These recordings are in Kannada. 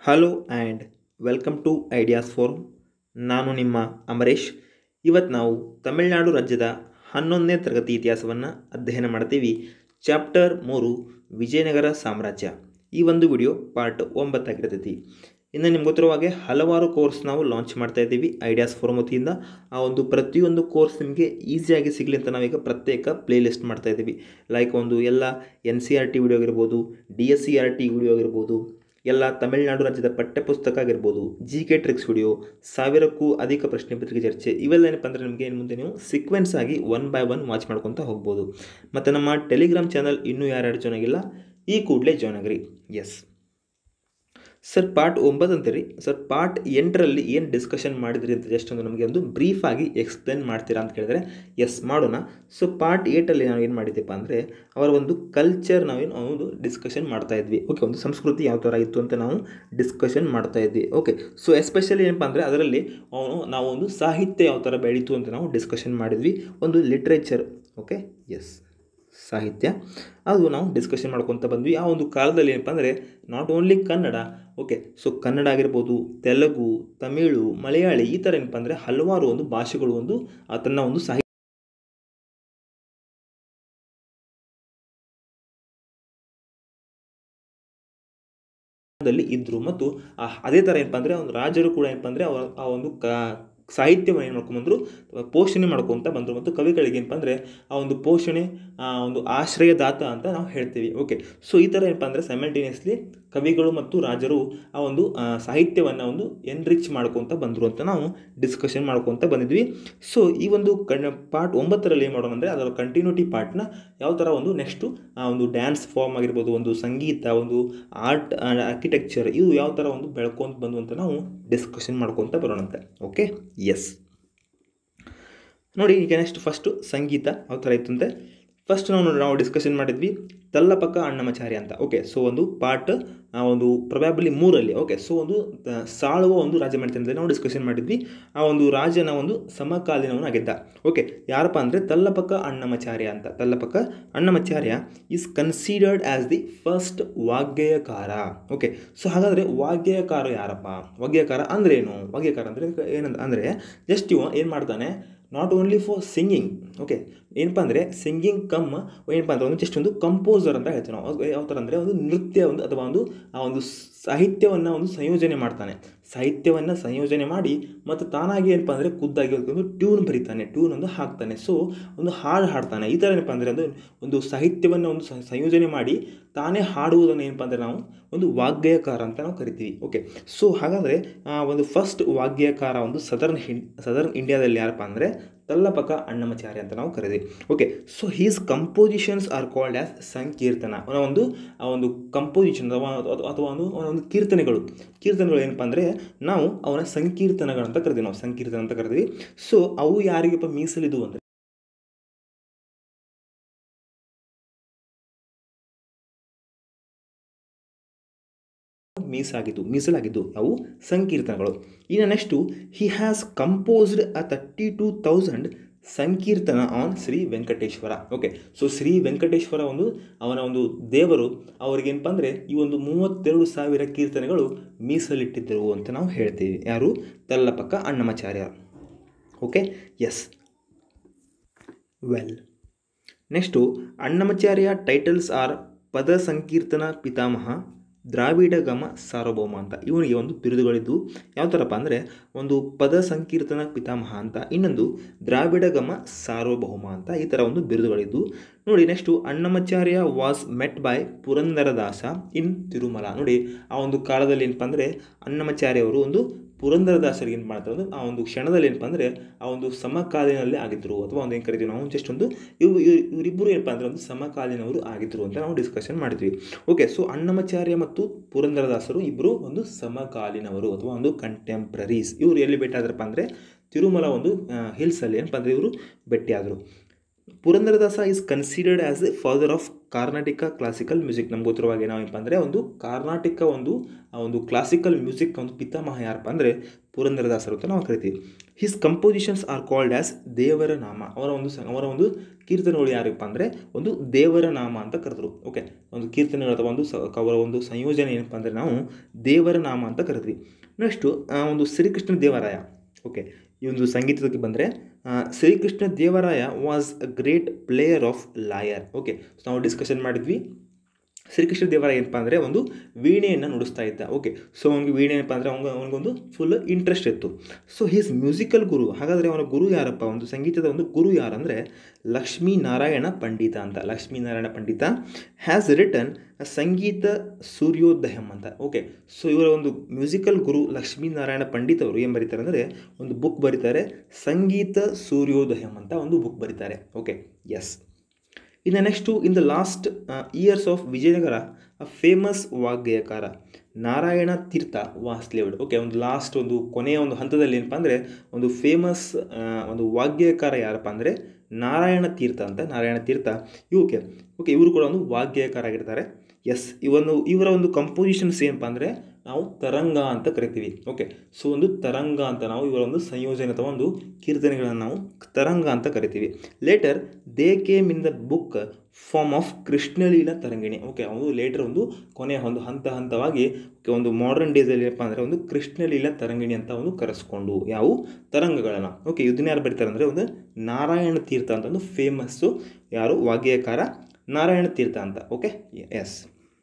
hello and welcome to ideas forum ನಾನು ನಿಮ್ಮ ಅಮರೇಶ್ ಇವತ್ತು ನಾವು ತಮಿಳುನಾಡು ರಾಜ್ಯದ ಹನ್ನೊಂದನೇ ತರಗತಿ ಇತಿಹಾಸವನ್ನು ಅಧ್ಯಯನ ಮಾಡ್ತೀವಿ ಚಾಪ್ಟರ್ ಮೂರು ವಿಜಯನಗರ ಸಾಮ್ರಾಜ್ಯ ಈ ಒಂದು ವಿಡಿಯೋ ಪಾರ್ಟ್ ಒಂಬತ್ತಾಗಿರ್ತೈತಿ ಇನ್ನು ನಿಮ್ಗೆ ಗೊತ್ತಿರುವ ಹಾಗೆ ಹಲವಾರು ಕೋರ್ಸ್ ನಾವು ಲಾಂಚ್ ಮಾಡ್ತಾ ಇದ್ದೀವಿ ಐಡಿಯಾಸ್ ಫೋರಮ್ ವತಿಯಿಂದ ಆ ಒಂದು ಪ್ರತಿಯೊಂದು ಕೋರ್ಸ್ ನಿಮಗೆ ಈಸಿಯಾಗಿ ಸಿಗಲಿ ಅಂತ ನಾವೀಗ ಪ್ರತ್ಯೇಕ ಪ್ಲೇ ಲಿಸ್ಟ್ ಮಾಡ್ತಾ ಇದ್ದೀವಿ ಲೈಕ್ ಒಂದು ಎಲ್ಲ N C R T video ಆಗಿರ್ಬೋದು D S C R T video ಆಗಿರ್ಬೋದು ಎಲ್ಲ ತಮಿಳುನಾಡು ರಾಜ್ಯದ ಪಠ್ಯಪುಸ್ತಕ ಆಗಿರ್ಬೋದು ಜಿ ಕೆ ಟ್ರಿಕ್ಸ್ ವಿಡಿಯೋ ಸಾವಿರಕ್ಕೂ ಅಧಿಕ ಪ್ರಶ್ನೆ ಪತ್ರಿಕೆ ಚರ್ಚೆ ಇವೆಲ್ಲ ಏನಪ್ಪ ಅಂದರೆ ನಿಮಗೆ ಇನ್ನು ಮುಂದೆ ನೀವು ಸೀಕ್ವೆನ್ಸ್ ಆಗಿ ಒನ್ ಬೈ ಒನ್ ವಾಚ್ ಮಾಡ್ಕೊತಾ ಹೋಗ್ಬೋದು ಮತ್ತು ನಮ್ಮ ಟೆಲಿಗ್ರಾಮ್ ಚಾನಲ್ ಇನ್ನೂ ಯಾರ್ಯಾರು ಜಾಯ್ನ್ ಆಗಿಲ್ಲ ಈ ಕೂಡಲೇ ಜಾಯ್ನ್ ಆಗಿರಿ ಎಸ್ ಸರ್ ಪಾರ್ಟ್ ಒಂಬತ್ತು ಅಂತೀರಿ ಸರ್ ಪಾರ್ಟ್ ಎಂಟರಲ್ಲಿ ಏನು ಡಿಸ್ಕಷನ್ ಮಾಡಿದ್ರಿ ಅಂತ ಜಸ್ಟ್ ಒಂದು ನಮಗೆ ಒಂದು ಬ್ರೀಫ್ ಆಗಿ ಎಕ್ಸ್ಪ್ಲೇನ್ ಮಾಡ್ತೀರಾ ಅಂತ ಕೇಳಿದ್ರೆ ಎಸ್ ಮಾಡೋಣ ಸೊ ಪಾರ್ಟ್ ಏಟಲ್ಲಿ ನಾವು ಏನು ಮಾಡಿದ್ದೆಪ್ಪ ಅಂದರೆ ಅವರ ಒಂದು ಕಲ್ಚರ್ ನಾವೇನು ಒಂದು ಡಿಸ್ಕಷನ್ ಮಾಡ್ತಾ ಇದ್ವಿ ಓಕೆ ಒಂದು ಸಂಸ್ಕೃತಿ ಯಾವ ಥರ ಇತ್ತು ಅಂತ ನಾವು ಡಿಸ್ಕಷನ್ ಮಾಡ್ತಾ ಇದ್ವಿ ಓಕೆ ಸೊ ಎಸ್ಪೆಷಲಿ ಏನಪ್ಪ ಅಂದರೆ ಅದರಲ್ಲಿ ಅವನು ನಾವು ಒಂದು ಸಾಹಿತ್ಯ ಯಾವ ಥರ ಬೆಳೀತು ಅಂತ ನಾವು ಡಿಸ್ಕಷನ್ ಮಾಡಿದ್ವಿ ಒಂದು ಲಿಟ್ರೇಚರ್ ಓಕೆ ಎಸ್ ಸಾಹಿತ್ಯ ಅದು ನಾವು ಡಿಸ್ಕಷನ್ ಮಾಡ್ಕೊತ ಬಂದ್ವಿ ಆ ಒಂದು ಕಾಲದಲ್ಲಿ ಏನಪ್ಪ ಅಂದರೆ not only Kannada okay so Kannada ಆಗಿರ್ಬೋದು ತೆಲುಗು ತಮಿಳು ಮಲಯಾಳಿ ಈ ಥರ ಏನಪ್ಪ ಅಂದರೆ ಹಲವಾರು ಒಂದು ಭಾಷೆಗಳು ಒಂದು ತನ್ನ ಒಂದು ಸಾಹಿತ್ಯ ಇದ್ದರು ಮತ್ತು ಅದೇ ಥರ ಏನಪ್ಪ ಅಂದರೆ ಒಂದು ರಾಜರು ಕೂಡ ಏನಪ್ಪ ಅಂದರೆ ಅವರ ಆ ಒಂದು ಕ ಸಾಹಿತ್ಯವನ್ನು ಏನು ಮಾಡ್ಕೊಂಬಂದರು ಪೋಷಣೆ ಮಾಡ್ಕೊತ ಬಂದರು ಮತ್ತು ಕವಿಗಳಿಗೆ ಏನಪ್ಪ ಅಂದರೆ ಆ ಒಂದು ಪೋಷಣೆ ಆ ಒಂದು ಆಶ್ರಯದಾತ ಅಂತ ನಾವು ಹೇಳ್ತೀವಿ ಓಕೆ ಸೊ ಈ ಥರ ಏನಪ್ಪ ಅಂದರೆ ಸೈಮಲ್ಟೇನಿಯಸ್ಲಿ ಕವಿಗಳು ಮತ್ತು ರಾಜರು ಆ ಒಂದು ಸಾಹಿತ್ಯವನ್ನು ಒಂದು ಎನ್ರಿಚ್ ಮಾಡ್ಕೊತ ಬಂದರು ಅಂತ ನಾವು ಡಿಸ್ಕಷನ್ ಮಾಡ್ಕೊತ ಬಂದಿದ್ವಿ ಸೊ ಈ ಒಂದು ಕಣ್ ಪಾರ್ಟ್ ಒಂಬತ್ತರಲ್ಲಿ ಏನು ಮಾಡೋಣ ಅಂದರೆ ಅದರ ಕಂಟಿನ್ಯೂಟಿ ಪಾರ್ಟ್ನ ಯಾವ ಥರ ಒಂದು ನೆಕ್ಸ್ಟು ಆ ಒಂದು ಡ್ಯಾನ್ಸ್ ಫಾರ್ಮ್ ಆಗಿರ್ಬೋದು ಒಂದು ಸಂಗೀತ ಒಂದು ಆರ್ಟ್ ಆರ್ಕಿಟೆಕ್ಚರ್ ಇದು ಯಾವ ಥರ ಒಂದು ಬೆಳ್ಕೊಂತ ಬಂದು ಅಂತ ನಾವು ಡಿಸ್ಕಷನ್ ಮಾಡ್ಕೊತ ಬರೋಣಂತೆ ಓಕೆ ಎಸ್ ನೋಡಿ ಈಗ ನೆಕ್ಸ್ಟ್ ಫಸ್ಟು ಸಂಗೀತ ಯಾವ ಥರ ಇತ್ತಂತೆ ಫಸ್ಟ್ ನಾವು ನಾವು ಡಿಸ್ಕಷನ್ ಮಾಡಿದ್ವಿ ತಲ್ಲಪಕ್ಕ ಅಣ್ಣಮಚಾರ್ಯ ಅಂತ ಓಕೆ ಸೊ ಒಂದು ಪಾರ್ಟ್ ಒಂದು ಪ್ರೊಬ್ಯಾಬಲಿ ಮೂರಲ್ಲಿ ಓಕೆ ಸೊ ಒಂದು ಸಾಳುವ ಒಂದು ರಾಜ ಮಾಡ್ತಾರೆ ನಾವು ಡಿಸ್ಕಷನ್ ಮಾಡಿದ್ವಿ ಆ ಒಂದು ರಾಜನ ಒಂದು ಸಮಕಾಲೀನವನಾಗಿದ್ದ ಓಕೆ ಯಾರಪ್ಪ ಅಂದರೆ ತಲ್ಲಪಕ್ಕ ಅಣ್ಣಮಚಾರ್ಯ ಅಂತ Tallapaka Annamacharya is considered as the first ವಾಗ್ಗೇಯಕಾರ ಓಕೆ ಸೊ ಹಾಗಾದರೆ ವಾಗ್ಗೇಯಕಾರ ಯಾರಪ್ಪ ವಾಗ್ಗೇಯಕಾರ ಅಂದರೆ ಏನು ವಾಗ್ಗೇಯಕಾರ ಅಂದರೆ ಏನಂತ ಅಂದರೆ ಜಸ್ಟ್ ಇವ ಏನು ಮಾಡ್ತಾನೆ not only for singing okay ಏನಪ್ಪ ಅಂದರೆ ಸಿಂಗಿಂಗ್ ಕಮ್ ಏನಪ್ಪ ಅಂದರೆ ಒಂದು ಜಸ್ಟ್ ಒಂದು ಕಂಪೋಸರ್ ಅಂತ ಹೇಳ್ತೀವಿ ನಾವು ಯಾವ ಥರ ಅಂದರೆ ಒಂದು ನೃತ್ಯ ಒಂದು ಅಥವಾ ಒಂದು ಆ ಒಂದು ಸಾಹಿತ್ಯವನ್ನು ಒಂದು ಸಂಯೋಜನೆ ಮಾಡ್ತಾನೆ ಸಾಹಿತ್ಯವನ್ನು ಸಂಯೋಜನೆ ಮಾಡಿ ಮತ್ತು ತಾನಾಗಿ ಏನಪ್ಪ ಅಂದರೆ ಖುದ್ದಾಗಿ ಒಂದು ಟ್ಯೂನ್ ಬರೀತಾನೆ ಟ್ಯೂನ್ ಒಂದು ಹಾಕ್ತಾನೆ ಸೊ ಒಂದು ಹಾಡು ಹಾಡ್ತಾನೆ ಈ ಥರ ಏನಪ್ಪ ಅಂದರೆ ಅದು ಒಂದು ಸಾಹಿತ್ಯವನ್ನು ಒಂದು ಸಂಯೋಜನೆ ಮಾಡಿ ತಾನೇ ಹಾಡುವುದನ್ನು ಏನಪ್ಪ ಅಂದರೆ ನಾವು ಒಂದು ವಾಗ್ಗೇಯಕಾರ ಅಂತ ನಾವು ಕರಿತೀವಿ ಓಕೆ ಸೊ ಹಾಗಾದರೆ ಒಂದು ಫಸ್ಟ್ ವಾಗ್ಗೇಯಕಾರ ಒಂದು ಸದರ್ನ್ ಹಿಂ ಸದರ್ನ್ ಇಂಡಿಯಾದಲ್ಲಿ ಯಾರಪ್ಪ ಅಂದರೆ ತಲ್ಲಪಕ ಅಣ್ಣಮಚಾರ್ಯ ಅಂತ ನಾವು ಕರೀತೀವಿ okay so he's compositions are called as ಸಂಕೀರ್ತನ ಅವನ ಒಂದು ಆ ಒಂದು ಕಂಪೋಸಿಷನ್ ಅಥವಾ ಅಥವಾ ಒಂದು ಅವನ ಒಂದು ಕೀರ್ತನೆಗಳು ಕೀರ್ತನೆಗಳು ಏನಪ್ಪ ಅಂದರೆ ನಾವು ಅವನ ಸಂಕೀರ್ತನಗಳಂತ ಕರಿತೀವಿ ನಾವು ಸಂಕೀರ್ತನ ಅಂತ ಕರಿತೀವಿ ಸೊ ಅವು ಯಾರಿಗಪ್ಪ ಮೀಸಲಿದು ಅಂದರೆ ಮೀಸಾಗಿದ್ದು ಮೀಸಲಾಗಿದ್ದು ಅವು ಸಂಕೀರ್ತನಗಳು ಇನ್ನು next he has composed a thirty two thousand ಸಂಕೀರ್ತನ on Shri Venkateshwara okay so Shri Venkateshwara ಒಂದು ಅವನ ಒಂದು ದೇವರು ಅವ್ರಿಗೇನಪ್ಪ ಅಂದರೆ ಈ ಒಂದು ಮೂವತ್ತೆರಡು ಸಾವಿರ ಕೀರ್ತನೆಗಳು ಮೀಸಲಿಟ್ಟಿದ್ದರು ಅಂತ ನಾವು ಹೇಳ್ತೀವಿ ಯಾರು Tallapaka Annamacharya okay yes well next Annamacharya titles are ಪದ ಸಂಕೀರ್ತನ ಪಿತಾಮಹ ದ್ರಾವಿಡಗಮ ಸಾರ್ವಭೌಮ ಅಂತ ಇವನಿಗೆ ಒಂದು ಬಿರುದುಗಳಿದ್ದು ಯಾವ ಥರಪ್ಪ ಅಂದರೆ ಒಂದು ಪದ ಸಂಕೀರ್ತನ ಪಿತಾಮಹ ಅಂತ ಇನ್ನೊಂದು ದ್ರಾವಿಡಗಮ ಸಾರ್ವಭೌಮ ಅಂತ ಈ ಥರ ಒಂದು ಬಿರುದುಗಳಿದ್ದು ನೋಡಿ next Annamacharya was met by Purandaradasa in Tirumala ನೋಡಿ ಆ ಒಂದು ಕಾಲದಲ್ಲಿ ಏನಪ್ಪ ಅಂದರೆ ಅಣ್ಣಮಾಚಾರ್ಯ ಅವರು ಒಂದು ಪುರಂದರದಾಸರಿಗೆ ಏನು ಮಾಡ್ತಾರೆ ಅಂದ್ರೆ ಆ ಒಂದು ಕ್ಷಣದಲ್ಲಿ ಏನಪ್ಪ ಅಂದರೆ ಆ ಒಂದು ಸಮಕಾಲೀನಲ್ಲಿ ಆಗಿದ್ದರು ಅಥವಾ ಒಂದು ಏನು ಕರಿತೀವಿ ನಾವು ಜಸ್ಟ್ ಒಂದು ಇವು ಇವರಿಬ್ಬರು ಏನಪ್ಪ ಅಂದರೆ ಒಂದು ಸಮಕಾಲೀನವರು ಆಗಿದ್ದರು ಅಂತ ನಾವು ಡಿಸ್ಕಷನ್ ಮಾಡಿದ್ವಿ ಓಕೆ ಸೊ ಅಣ್ಣಮಾಚಾರ್ಯ ಮತ್ತು ಪುರಂದರದಾಸರು ಇಬ್ಬರು ಒಂದು ಸಮಕಾಲೀನವರು ಅಥವಾ ಒಂದು ಕಂಟೆಂಪ್ರರೀಸ್ ಇವರು ಎಲ್ಲಿ ಭೇಟಿ ಆದ್ರಪ್ಪ ಅಂದರೆ ತಿರುಮಲ ಒಂದು ಹಿಲ್ಸಲ್ಲಿ ಏನಪ್ಪ ಅಂದರೆ ಇವರು ಭೇಟಿಯಾದರು Purandaradasa is considered as a father of Carnatic classical music ನಮ್ಗೆ ಗೊತ್ತಿರುವ ಹಾಗೆ ನಾವೇನಪ್ಪ ಅಂದರೆ ಒಂದು ಕಾರ್ನಾಟಿಕ ಒಂದು ಆ ಒಂದು ಕ್ಲಾಸಿಕಲ್ ಮ್ಯೂಸಿಕ್ ಒಂದು ಪಿತಾಮಹ ಯಾರಪ್ಪ ಅಂದರೆ ಪುರಂದರದಾಸರು ಅಂತ ನಾವು ಕರಿತೀವಿ his compositions are called as ದೇವರ ನಾಮ ಅವರ ಒಂದು ಸ ಅವರ ಒಂದು ಕೀರ್ತನೆಗಳು ಯಾರಪ್ಪ ಅಂದರೆ ಒಂದು ದೇವರ ನಾಮ ಅಂತ ಕರೆದ್ರು ಓಕೆ ಒಂದು ಕೀರ್ತನೆಗಳ ಅಥವಾ ಒಂದು ಸ ಅವರ ಒಂದು ಸಂಯೋಜನೆ ಏನಪ್ಪ ಅಂದರೆ ನಾವು ದೇವರ ನಾಮ ಅಂತ ಕರಿದ್ವಿ ನೆಕ್ಸ್ಟು ಒಂದು ಶ್ರೀಕೃಷ್ಣ ದೇವರಾಯ ಓಕೆ ಈ ಒಂದು ಸಂಗೀತಕ್ಕೆ ಬಂದರೆ Srikrishna Devaraya was a great player of lyre okay so ನಾವು ಡಿಸ್ಕಷನ್ ಮಾಡಿದ್ವಿ ಶ್ರೀಕೃಷ್ಣ ದೇವರಾಯ ಏನಪ್ಪ ಅಂದರೆ ಒಂದು ವೀಣೆಯನ್ನು ನುಡಿಸ್ತಾ ಇದ್ದ ಓಕೆ ಸೊ ಅವ್ನಿಗೆ ವೀಣೆ ಏನಪ್ಪ ಅಂದರೆ ಅವ್ನಿಗೆ ಅವನಿಗೊಂದು ಫುಲ್ ಇಂಟ್ರೆಸ್ಟ್ ಇತ್ತು ಸೊ ಹೀಸ್ ಮ್ಯೂಸಿಕಲ್ ಗುರು ಹಾಗಾದರೆ ಅವನ ಗುರು ಯಾರಪ್ಪ ಒಂದು ಸಂಗೀತದ ಒಂದು ಗುರು ಯಾರಂದರೆ ಲಕ್ಷ್ಮೀ ನಾರಾಯಣ ಪಂಡಿತ ಅಂತ ಲಕ್ಷ್ಮೀ ನಾರಾಯಣ ಪಂಡಿತ ಹ್ಯಾಸ್ ರಿಟನ್ ಸಂಗೀತ ಸೂರ್ಯೋದಯಂ ಅಂತ ಓಕೆ ಸೊ ಇವರ ಒಂದು ಮ್ಯೂಸಿಕಲ್ ಗುರು ಲಕ್ಷ್ಮೀ ನಾರಾಯಣ ಪಂಡಿತ್ ಅವರು ಏನು ಬರೀತಾರೆ ಅಂದರೆ ಒಂದು ಬುಕ್ ಬರೀತಾರೆ ಸಂಗೀತ ಸೂರ್ಯೋದಯಂ ಅಂತ ಒಂದು ಬುಕ್ ಬರೀತಾರೆ ಓಕೆ ಎಸ್ ಇನ್ನು next in the last years of Vijayanagara a famous ವಾಗ್ಗೇಯಕಾರ Narayana Tirtha was lived okay ಒಂದು ಲಾಸ್ಟ್ ಒಂದು ಕೊನೆಯ ಒಂದು ಹಂತದಲ್ಲಿ ಏನಪ್ಪ ಅಂದರೆ ಒಂದು ಫೇಮಸ್ ಒಂದು ವಾಗ್ಗೇಯಕಾರ ಯಾರಪ್ಪ ಅಂದರೆ ನಾರಾಯಣ ತೀರ್ಥ ಅಂತ ನಾರಾಯಣ ತೀರ್ಥ ಇವಕ್ಕೆ ಓಕೆ ಇವರು ಕೂಡ ಒಂದು ವಾಗ್ಗೇಯಕಾರ ಆಗಿರ್ತಾರೆ ಎಸ್ ಇವನು ಇವರ ಒಂದು ಕಂಪೋಸಿಷನ್ಸ್ ಏನಪ್ಪ ಅಂದರೆ ನಾವು ತರಂಗ ಅಂತ ಕರಿತೀವಿ ಓಕೆ ಸೊ ಒಂದು ತರಂಗ ಅಂತ ನಾವು ಇವರ ಒಂದು ಸಂಯೋಜನೆ ಅಥವಾ ಒಂದು ಕೀರ್ತನೆಗಳನ್ನು ನಾವು ತರಂಗ ಅಂತ ಕರಿತೀವಿ later they came in the book form of Krishnaleela Tarangini okay ಒಂದು ಲೇಟರ್ ಒಂದು ಕೊನೆಯ ಒಂದು ಹಂತ ಹಂತವಾಗಿ ಓಕೆ ಒಂದು ಮಾಡರ್ನ್ ಡೇಸಲ್ಲಿ ಏನಪ್ಪ ಅಂದರೆ ಒಂದು ಕೃಷ್ಣಲೀಲ ತರಂಗಿಣಿ ಅಂತ ಒಂದು ಕರೆಸ್ಕೊಂಡು ಯಾವ ತರಂಗಗಳನ್ನು ಓಕೆ ಇದನ್ನ ಯಾರು ಬರೀತಾರೆ ಅಂದರೆ ಒಂದು ನಾರಾಯಣ ತೀರ್ಥ ಅಂತ ಒಂದು ಫೇಮಸ್ಸು ಯಾರು ವಾಗ್ಗೇಯಕಾರ ನಾರಾಯಣ ತೀರ್ಥ ಅಂತ ಓಕೆ ಎಸ್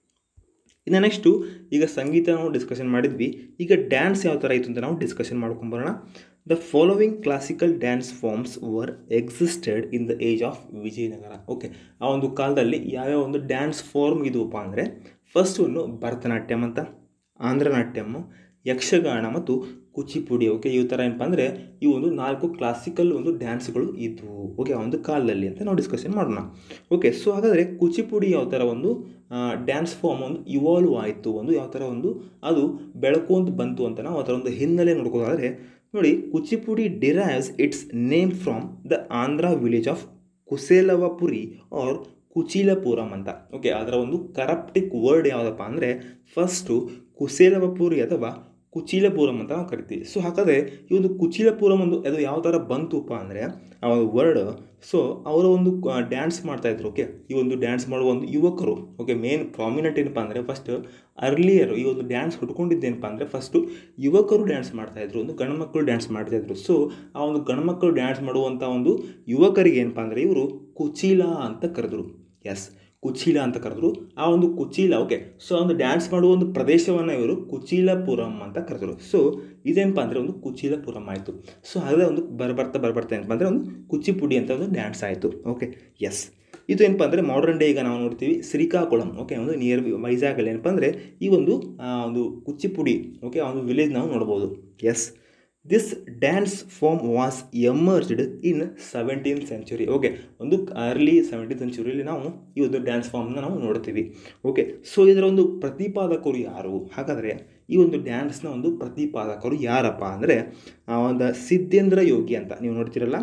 ಇನ್ನು ನೆಕ್ಸ್ಟು ಈಗ ಸಂಗೀತ ನಾವು ಡಿಸ್ಕಷನ್ ಮಾಡಿದ್ವಿ ಈಗ ಡ್ಯಾನ್ಸ್ ಯಾವ ಥರ ಇತ್ತು ಅಂತ ನಾವು ಡಿಸ್ಕಷನ್ ಮಾಡ್ಕೊಂಬರೋಣ the following classical dance forms were existed in the age of Vijayanagara okay ಆ ಒಂದು ಕಾಲದಲ್ಲಿ ಯಾವ್ಯಾವ ಒಂದು ಡ್ಯಾನ್ಸ್ ಫಾರ್ಮ್ ಇದುವಪ್ಪ ಅಂದರೆ ಫಸ್ಟ್ ಒಂದು ಭರತನಾಟ್ಯಂ ಅಂತ ಆಂಧ್ರನಾಟ್ಯಮ್ಮು ಯಕ್ಷಗಾನ ಮತ್ತು ಕುಚಿಪುಡಿ ಓಕೆ ಈ ಥರ ಏನಪ್ಪ ಅಂದರೆ ಈ ಒಂದು ನಾಲ್ಕು ಕ್ಲಾಸಿಕಲ್ ಒಂದು ಡ್ಯಾನ್ಸ್ಗಳು ಇದ್ವು ಓಕೆ ಆ ಒಂದು ಕಾಲದಲ್ಲಿ ಅಂತ ನಾವು ಡಿಸ್ಕಷನ್ ಮಾಡೋಣ ಓಕೆ ಸೊ ಹಾಗಾದರೆ ಕುಚಿಪುಡಿ ಯಾವ ಥರ ಒಂದು ಡ್ಯಾನ್ಸ್ ಫಾರ್ಮ್ ಒಂದು ಇವಾಲ್ವ್ ಆಯಿತು ಒಂದು ಯಾವ ಥರ ಒಂದು ಅದು ಬೆಳಕೊಂತ ಬಂತು ಅಂತ ನಾವು ಆ ಥರ ಒಂದು ಹಿನ್ನೆಲೆ ನೋಡ್ಕೋದಾದರೆ ನೋಡಿ Kuchipudi derives its name from the Andhra village of Kuselavapuri or Kuchilapuram ಅಂತ ಓಕೆ ಅದರ ಒಂದು ಕರಪ್ಟಿಕ್ ವರ್ಡ್ ಯಾವುದಪ್ಪ ಅಂದರೆ ಫಸ್ಟು ಕುಸೇಲವಪುರಿ ಅಥವಾ ಕುಚಿಲಪುರಂ ಅಂತ ನಾವು ಕರಿತೀವಿ ಸೊ ಹಾಗಾದರೆ ಈ ಒಂದು ಕುಚಿಲಪುರಂ ಒಂದು ಅದು ಯಾವ ಥರ ಬಂತುಪ್ಪ ಅಂದರೆ ಆ ಒಂದು ವರ್ಡ್ ಸೊ ಅವರ ಒಂದು ಡ್ಯಾನ್ಸ್ ಮಾಡ್ತಾಯಿದ್ರು ಓಕೆ ಈ ಒಂದು ಡ್ಯಾನ್ಸ್ ಮಾಡುವ ಒಂದು ಯುವಕರು ಓಕೆ ಮೇನ್ ಪ್ರಾಮಿನೆಂಟ್ ಏನಪ್ಪ ಅಂದರೆ ಫಸ್ಟ್ ಅರ್ಲಿಯರ್ ಈ ಒಂದು ಡ್ಯಾನ್ಸ್ ಹುಡ್ಕೊಂಡಿದ್ದೇನಪ್ಪ ಅಂದರೆ ಫಸ್ಟು ಯುವಕರು ಡ್ಯಾನ್ಸ್ ಮಾಡ್ತಾಯಿದ್ರು ಒಂದು ಗಂಡ್ಮಕ್ಕಳು ಡ್ಯಾನ್ಸ್ ಮಾಡ್ತಾಯಿದ್ರು ಸೊ ಆ ಒಂದು ಗಂಡ್ಮಕ್ಕಳು ಡ್ಯಾನ್ಸ್ ಮಾಡುವಂಥ ಒಂದು ಯುವಕರಿಗೆ ಏನಪ್ಪ ಅಂದರೆ ಇವರು ಕುಚೀಲ ಅಂತ ಕರೆದ್ರು ಎಸ್ ಕುಚೀಲ ಅಂತ ಕರೆದ್ರು ಆ ಒಂದು ಕುಚೀಲ ಓಕೆ ಸೊ ಒಂದು ಡ್ಯಾನ್ಸ್ ಮಾಡುವ ಒಂದು ಪ್ರದೇಶವನ್ನು ಇವರು ಕುಚೀಲಪುರಂ ಅಂತ ಕರೆದ್ರು ಸೊ ಇದೇನಪ್ಪ ಅಂದರೆ ಒಂದು ಕುಚೀಲಪುರಂ ಆಯಿತು ಸೊ ಅದೇ ಒಂದು ಬರ್ಬರ್ತಾ ಬರ್ಬರ್ತಾ ಏನಪ್ಪ ಅಂದರೆ ಒಂದು ಕುಚಿಪುಡಿ ಅಂತ ಒಂದು ಡ್ಯಾನ್ಸ್ ಆಯಿತು ಓಕೆ ಎಸ್ ಇದು ಏನಪ್ಪ ಅಂದರೆ ಮಾಡರ್ನ್ ಡೇ ಈಗ ನಾವು ನೋಡ್ತೀವಿ ಶ್ರೀಕಾಕುಳಂ ಓಕೆ ಒಂದು ನಿಯರ್ ವೈಜಾಗಲ್ಲಿ ಏನಪ್ಪ ಅಂದರೆ ಈ ಒಂದು ಒಂದು ಕುಚಿಪುಡಿ ಓಕೆ ಆ ಒಂದು ವಿಲೇಜ್ ನಾವು ನೋಡ್ಬೋದು yes this dance form was emerged in seventeen century okay ಒಂದು ಅರ್ಲಿ ಸೆವೆಂಟೀನ್ ಸೆಂಚುರಿಯಲ್ಲಿ ನಾವು ಈ ಒಂದು ಡ್ಯಾನ್ಸ್ ಫಾರ್ಮ್ನ ನಾವು ನೋಡ್ತೀವಿ ಓಕೆ ಸೊ ಇದರ ಒಂದು ಪ್ರತಿಪಾದಕರು ಯಾರು ಹಾಗಾದರೆ ಈ ಒಂದು ಡ್ಯಾನ್ಸ್ನ ಒಂದು ಪ್ರತಿಪಾದಕರು ಯಾರಪ್ಪ ಅಂದರೆ ಒಂದು ಸಿದ್ಧೇಂದ್ರ ಯೋಗಿ ಅಂತ ನೀವು ನೋಡ್ತೀರಲ್ಲ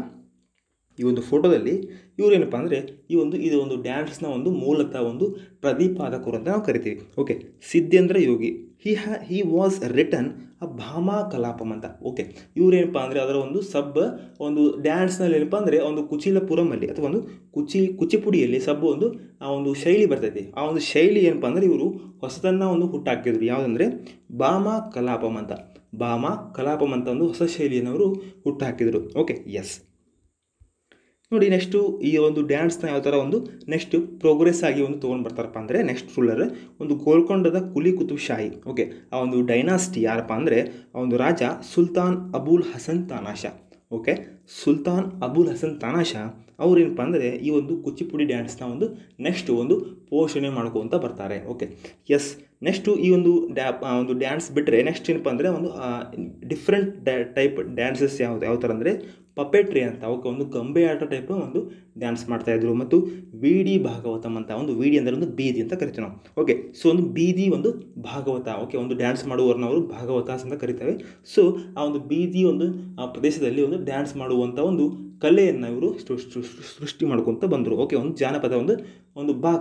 ಈ ಒಂದು ಫೋಟೋದಲ್ಲಿ ಇವರೇನಪ್ಪ ಅಂದರೆ ಈ ಒಂದು ಇದು ಒಂದು ಡ್ಯಾನ್ಸ್ನ ಒಂದು ಮೂಲತಃ ಒಂದು ಪ್ರತಿಪಾದಕರು ಅಂತ ನಾವು ಕರಿತೀವಿ okay Siddhendra Yogi he ha he was written a Bhama Kalapam ಅಂತ ಓಕೆ ಇವರೇನಪ್ಪ ಅಂದರೆ ಅದರ ಒಂದು ಸಬ್ ಒಂದು ಡ್ಯಾನ್ಸ್ನಲ್ಲಿ ಏನಪ್ಪ ಅಂದರೆ ಒಂದು ಕುಚಿಲಪುರಮಲ್ಲಿ ಅಥವಾ ಒಂದು ಕುಚಿ ಕುಚಿಪುಡಿಯಲ್ಲಿ ಸಬ್ ಒಂದು ಆ ಒಂದು ಶೈಲಿ ಬರ್ತೈತಿ ಆ ಒಂದು ಶೈಲಿ ಏನಪ್ಪ ಅಂದರೆ ಇವರು ಹೊಸದನ್ನು ಒಂದು ಹುಟ್ಟಾಕಿದ್ರು ಯಾವುದಂದರೆ ಭಾಮಾ ಕಲಾಪಂ ಅಂತ ಭಾಮಾ ಕಲಾಪಂ ಅಂತ ಒಂದು ಹೊಸ ಶೈಲಿಯನ್ನು ಅವರು ಹುಟ್ಟಾಕಿದ್ರು ಓಕೆ ಎಸ್ ನೋಡಿ ನೆಕ್ಸ್ಟು ಈ ಒಂದು ಡ್ಯಾನ್ಸ್ನ ಯಾವ ಥರ ಒಂದು ನೆಕ್ಸ್ಟ್ ಪ್ರೋಗ್ರೆಸ್ ಆಗಿ ಒಂದು ತೊಗೊಂಡು ಬರ್ತಾರಪ್ಪ ಅಂದರೆ ನೆಕ್ಸ್ಟ್ ರೂಲರ್ ಒಂದು ಗೋಲ್ಕೊಂಡದ ಕುಲಿ ಕುತುಬ್ ಶಾಹಿ ಓಕೆ ಆ ಒಂದು ಡೈನಾಸ್ಟಿ ಯಾರಪ್ಪ ಅಂದರೆ ಆ ಒಂದು ರಾಜ ಸುಲ್ತಾನ್ ಅಬುಲ್ ಹಸನ್ ತಾನಾಶಾ ಓಕೆ ಸುಲ್ತಾನ್ ಅಬುಲ್ ಹಸನ್ ತಾನಾಶಾ ಅವ್ರೇನಪ್ಪ ಅಂದರೆ ಈ ಒಂದು ಕುಚಿಪುಡಿ ಡ್ಯಾನ್ಸ್ನ ಒಂದು ನೆಕ್ಸ್ಟ್ ಒಂದು ಪೋಷಣೆ ಮಾಡ್ಕೊತ ಬರ್ತಾರೆ ಓಕೆ ಎಸ್ ನೆಕ್ಸ್ಟು ಈ ಒಂದು ಡ್ಯಾ ಒಂದು ಡ್ಯಾನ್ಸ್ ಬಿಟ್ಟರೆ ನೆಕ್ಸ್ಟ್ ಏನಪ್ಪ ಅಂದರೆ ಒಂದು ಡಿಫ್ರೆಂಟ್ ಡ್ಯಾ ಟೈಪ್ ಡ್ಯಾನ್ಸಸ್ ಯಾವ್ದು ಯಾವ ಥರ ಅಂದರೆ ಪಪೆಟ್ರಿ ಅಂತ ಅವಕ್ಕೆ ಒಂದು ಗೊಂಬೆ ಆಟ ಟೈಪ್ ಒಂದು ಡ್ಯಾನ್ಸ್ ಮಾಡ್ತಾಯಿದ್ರು ಮತ್ತು ವಿಡಿ ಭಾಗವತಂ ಅಂತ ಒಂದು ವಿಡಿ ಅಂದರೆ ಒಂದು ಬೀದಿ ಅಂತ ಕರಿತೀವಿ ನಾವು ಓಕೆ ಸೊ ಒಂದು ಬೀದಿ ಒಂದು ಭಾಗವತ ಓಕೆ ಒಂದು ಡ್ಯಾನ್ಸ್ ಮಾಡುವವ್ರನ್ನ ಅವರು ಭಾಗವತಾಸ್ ಅಂತ ಕರಿತೇವೆ ಸೊ ಆ ಒಂದು ಬೀದಿ ಒಂದು ಆ ಪ್ರದೇಶದಲ್ಲಿ ಒಂದು ಡ್ಯಾನ್ಸ್ ಮಾಡುವಂಥ ಒಂದು ಕಲೆಯನ್ನು ಇವರು ಸೃಷ್ಟಿ ಮಾಡ್ಕೊತ ಬಂದರು ಓಕೆ ಒಂದು ಜಾನಪದ ಒಂದು ಒಂದು ಭಾಗ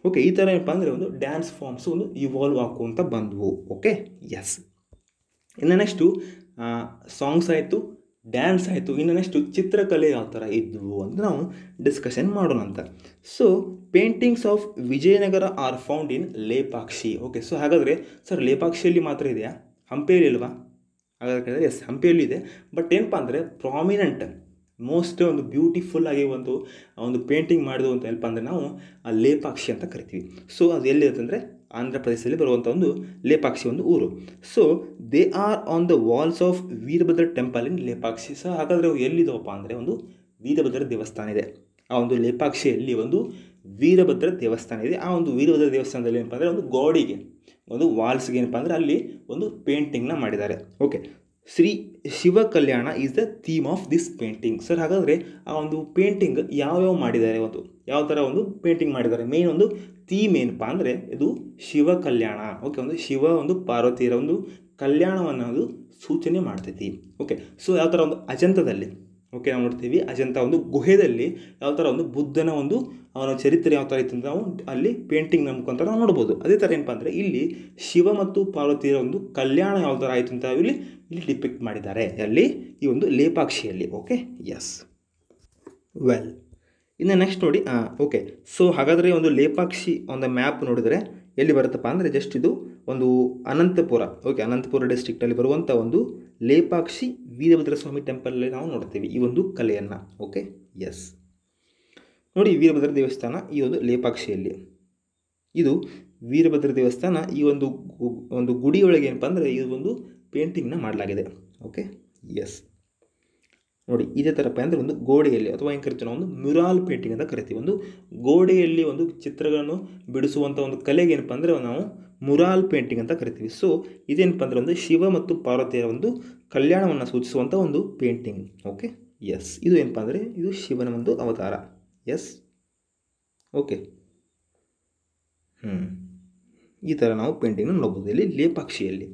ಓಕೆ ಈ ಥರ ಏನಪ್ಪ ಅಂದರೆ ಒಂದು ಡ್ಯಾನ್ಸ್ ಫಾರ್ಮ್ಸ್ ಒಂದು ಇವಾಲ್ವ್ ಆಗುವಂತ ಬಂದವು ಓಕೆ ಎಸ್ ಇನ್ನು ನೆಕ್ಸ್ಟು ಸಾಂಗ್ಸ್ ಆಯಿತು ಡ್ಯಾನ್ಸ್ ಆಯಿತು ಇನ್ನು ನೆಕ್ಸ್ಟು ಚಿತ್ರಕಲೆ ಯಾವ ಥರ ಇದ್ವು ಅಂತ ನಾವು ಡಿಸ್ಕಷನ್ ಮಾಡೋಣ ಅಂತ so paintings of Vijayanagara are found in Lepakshi okay so ಹಾಗಾದರೆ ಸರ್ ಲೇಪಾಕ್ಷಿಯಲ್ಲಿ ಮಾತ್ರ ಇದೆಯಾ ಹಂಪಿಯಲ್ಲಿ ಇಲ್ವಾ ಹಾಗಾದ್ರೆ ಕೇಳಿದ್ರೆ ಎಸ್ ಹಂಪಿಯಲ್ಲಿ ಇದೆ ಬಟ್ ಏನಪ್ಪ ಅಂದರೆ ಪ್ರಾಮಿನೆಂಟ್ ಮೋಸ್ಟ್ ಒಂದು ಬ್ಯೂಟಿಫುಲ್ ಆಗಿ ಒಂದು ಒಂದು ಪೇಂಟಿಂಗ್ ಮಾಡಿದ್ದು ಅಂತ ಏನಪ್ಪ ಅಂದರೆ ನಾವು ಆ ಲೇಪಾಕ್ಷಿ ಅಂತ ಕರಿತೀವಿ ಸೊ ಅದು ಎಲ್ಲಿರುತ್ತೆ ಅಂದರೆ ಆಂಧ್ರ ಪ್ರದೇಶದಲ್ಲಿ ಬರುವಂಥ ಒಂದು ಲೇಪಾಕ್ಷಿ ಒಂದು ಊರು so they are on the walls of Virabhadra temple in Lepakshi so ಹಾಗಾದರೆ ಅವು ಎಲ್ಲಿದಾವಪ್ಪ ಅಂದರೆ ಒಂದು ವೀರಭದ್ರ ದೇವಸ್ಥಾನ ಇದೆ ಆ ಒಂದು ಲೇಪಾಕ್ಷಿಯಲ್ಲಿ ಒಂದು ವೀರಭದ್ರ ದೇವಸ್ಥಾನ ಇದೆ ಆ ಒಂದು ವೀರಭದ್ರ ದೇವಸ್ಥಾನದಲ್ಲಿ ಏನಪ್ಪ ಅಂದರೆ ಒಂದು ಗೋಡಿಗೆ ಒಂದು ವಾಲ್ಸ್ಗೆ ಏನಪ್ಪ ಅಂದರೆ ಅಲ್ಲಿ ಒಂದು ಪೇಂಟಿಂಗ್ನ ಮಾಡಿದ್ದಾರೆ okay Shri Shiva Kalyana is the theme of this painting sir ಹಾಗಾದರೆ ಆ ಒಂದು ಪೇಂಟಿಂಗ್ ಯಾವ್ಯಾವ ಮಾಡಿದ್ದಾರೆ ಒಂದು ಯಾವ ಥರ ಒಂದು ಪೇಂಟಿಂಗ್ ಮಾಡಿದ್ದಾರೆ ಮೇನ್ ಒಂದು ಥೀಮ್ ಏನಪ್ಪ ಅಂದರೆ ಇದು ಶಿವ ಕಲ್ಯಾಣ ಓಕೆ ಒಂದು ಶಿವ ಒಂದು ಪಾರ್ವತಿಯರ ಒಂದು ಕಲ್ಯಾಣವನ್ನು ಅದು ಸೂಚನೆ ಮಾಡ್ತೈತಿ ಓಕೆ ಸೊ ಯಾವ ಥರ ಒಂದು ಅಜಂತದಲ್ಲಿ ಓಕೆ ನಾವು ನೋಡ್ತೀವಿ ಅಜಂತ ಒಂದು ಗುಹೆಯಲ್ಲಿ ಯಾವ ಥರ ಒಂದು ಬುದ್ಧನ ಒಂದು ಅವನ ಚರಿತ್ರೆ ಯಾವ ಥರ ಇತ್ತು ಅಂತ ನಾವು ಅಲ್ಲಿ ಪೇಂಟಿಂಗ್ನ ಮುಖಾಂತರ ನಾವು ನೋಡ್ಬೋದು ಅದೇ ಥರ ಏನಪ್ಪ ಅಂದರೆ ಇಲ್ಲಿ ಶಿವ ಮತ್ತು ಪಾರ್ವತಿಯರ ಒಂದು ಕಲ್ಯಾಣ ಯಾವ ಥರ ಆಯಿತು ಅಂತ ಇಲ್ಲಿ ಇಲ್ಲಿ ಡಿಪಿಕ್ಟ್ ಮಾಡಿದ್ದಾರೆ ಅಲ್ಲಿ ಈ ಒಂದು ಲೇಪಾಕ್ಷಿಯಲ್ಲಿ ಓಕೆ ಎಸ್ ವೆಲ್ ಇನ್ನು ನೆಕ್ಸ್ಟ್ ನೋಡಿ ಓಕೆ ಸೊ ಹಾಗಾದರೆ ಒಂದು ಲೇಪಾಕ್ಷಿ ಒಂದು ಮ್ಯಾಪ್ ನೋಡಿದರೆ ಎಲ್ಲಿ ಬರುತ್ತಪ್ಪ ಅಂದರೆ ಜಸ್ಟ್ ಇದು ಒಂದು ಅನಂತಪುರ ಓಕೆ ಅನಂತಪುರ ಡಿಸ್ಟ್ರಿಕ್ಟಲ್ಲಿ ಬರುವಂಥ ಒಂದು ಲೇಪಾಕ್ಷಿ ವೀರಭದ್ರ ಸ್ವಾಮಿ ಟೆಂಪಲಲ್ಲಿ ನಾವು ನೋಡ್ತೀವಿ ಈ ಒಂದು ಕಲೆಯನ್ನು ಓಕೆ ಎಸ್ ನೋಡಿ ವೀರಭದ್ರ ದೇವಸ್ಥಾನ ಈ ಒಂದು ಲೇಪಾಕ್ಷಿಯಲ್ಲಿ ಇದು ವೀರಭದ್ರ ದೇವಸ್ಥಾನ ಈ ಒಂದು ಗು- ಒಂದು ಗುಡಿಯೊಳಗೆ ಏನಪ್ಪ ಅಂದರೆ ಇದು ಒಂದು ಪೇಂಟಿಂಗ್ನ ಮಾಡಲಾಗಿದೆ ಓಕೆ ಎಸ್ ನೋಡಿ ಇದೇ ಥರಪ್ಪ ಅಂದರೆ ಒಂದು ಗೋಡೆಯಲ್ಲಿ ಅಥವಾ ಏನು ಕರಿತೀವಿ ನಾವು ಒಂದು ಮ್ಯುರಾಲ್ ಪೇಂಟಿಂಗ್ ಅಂತ ಕರಿತೀವಿ ಒಂದು ಗೋಡೆಯಲ್ಲಿ ಒಂದು ಚಿತ್ರಗಳನ್ನು ಬಿಡಿಸುವಂಥ ಒಂದು ಕಲೆಗೆ ಏನಪ್ಪ ಅಂದರೆ ನಾವು ಮುರಾಲ್ ಪೇಂಟಿಂಗ್ ಅಂತ ಕರಿತೀವಿ ಸೊ ಇದೇನಪ್ಪ ಅಂದರೆ ಒಂದು ಶಿವ ಮತ್ತು ಪಾರ್ವತಿಯರ ಒಂದು ಕಲ್ಯಾಣವನ್ನು ಸೂಚಿಸುವಂಥ ಒಂದು ಪೇಂಟಿಂಗ್ ಓಕೆ ಎಸ್ ಇದು ಏನಪ್ಪ ಅಂದರೆ ಇದು ಶಿವನ ಒಂದು ಅವತಾರ ಎಸ್ ಓಕೆ ಹ್ಞೂ ಈ ಥರ ನಾವು ಪೇಂಟಿಂಗ್ನ ನೋಡ್ಬೋದು ಇಲ್ಲಿ ಲೇಪಾಕ್ಷಿಯಲ್ಲಿ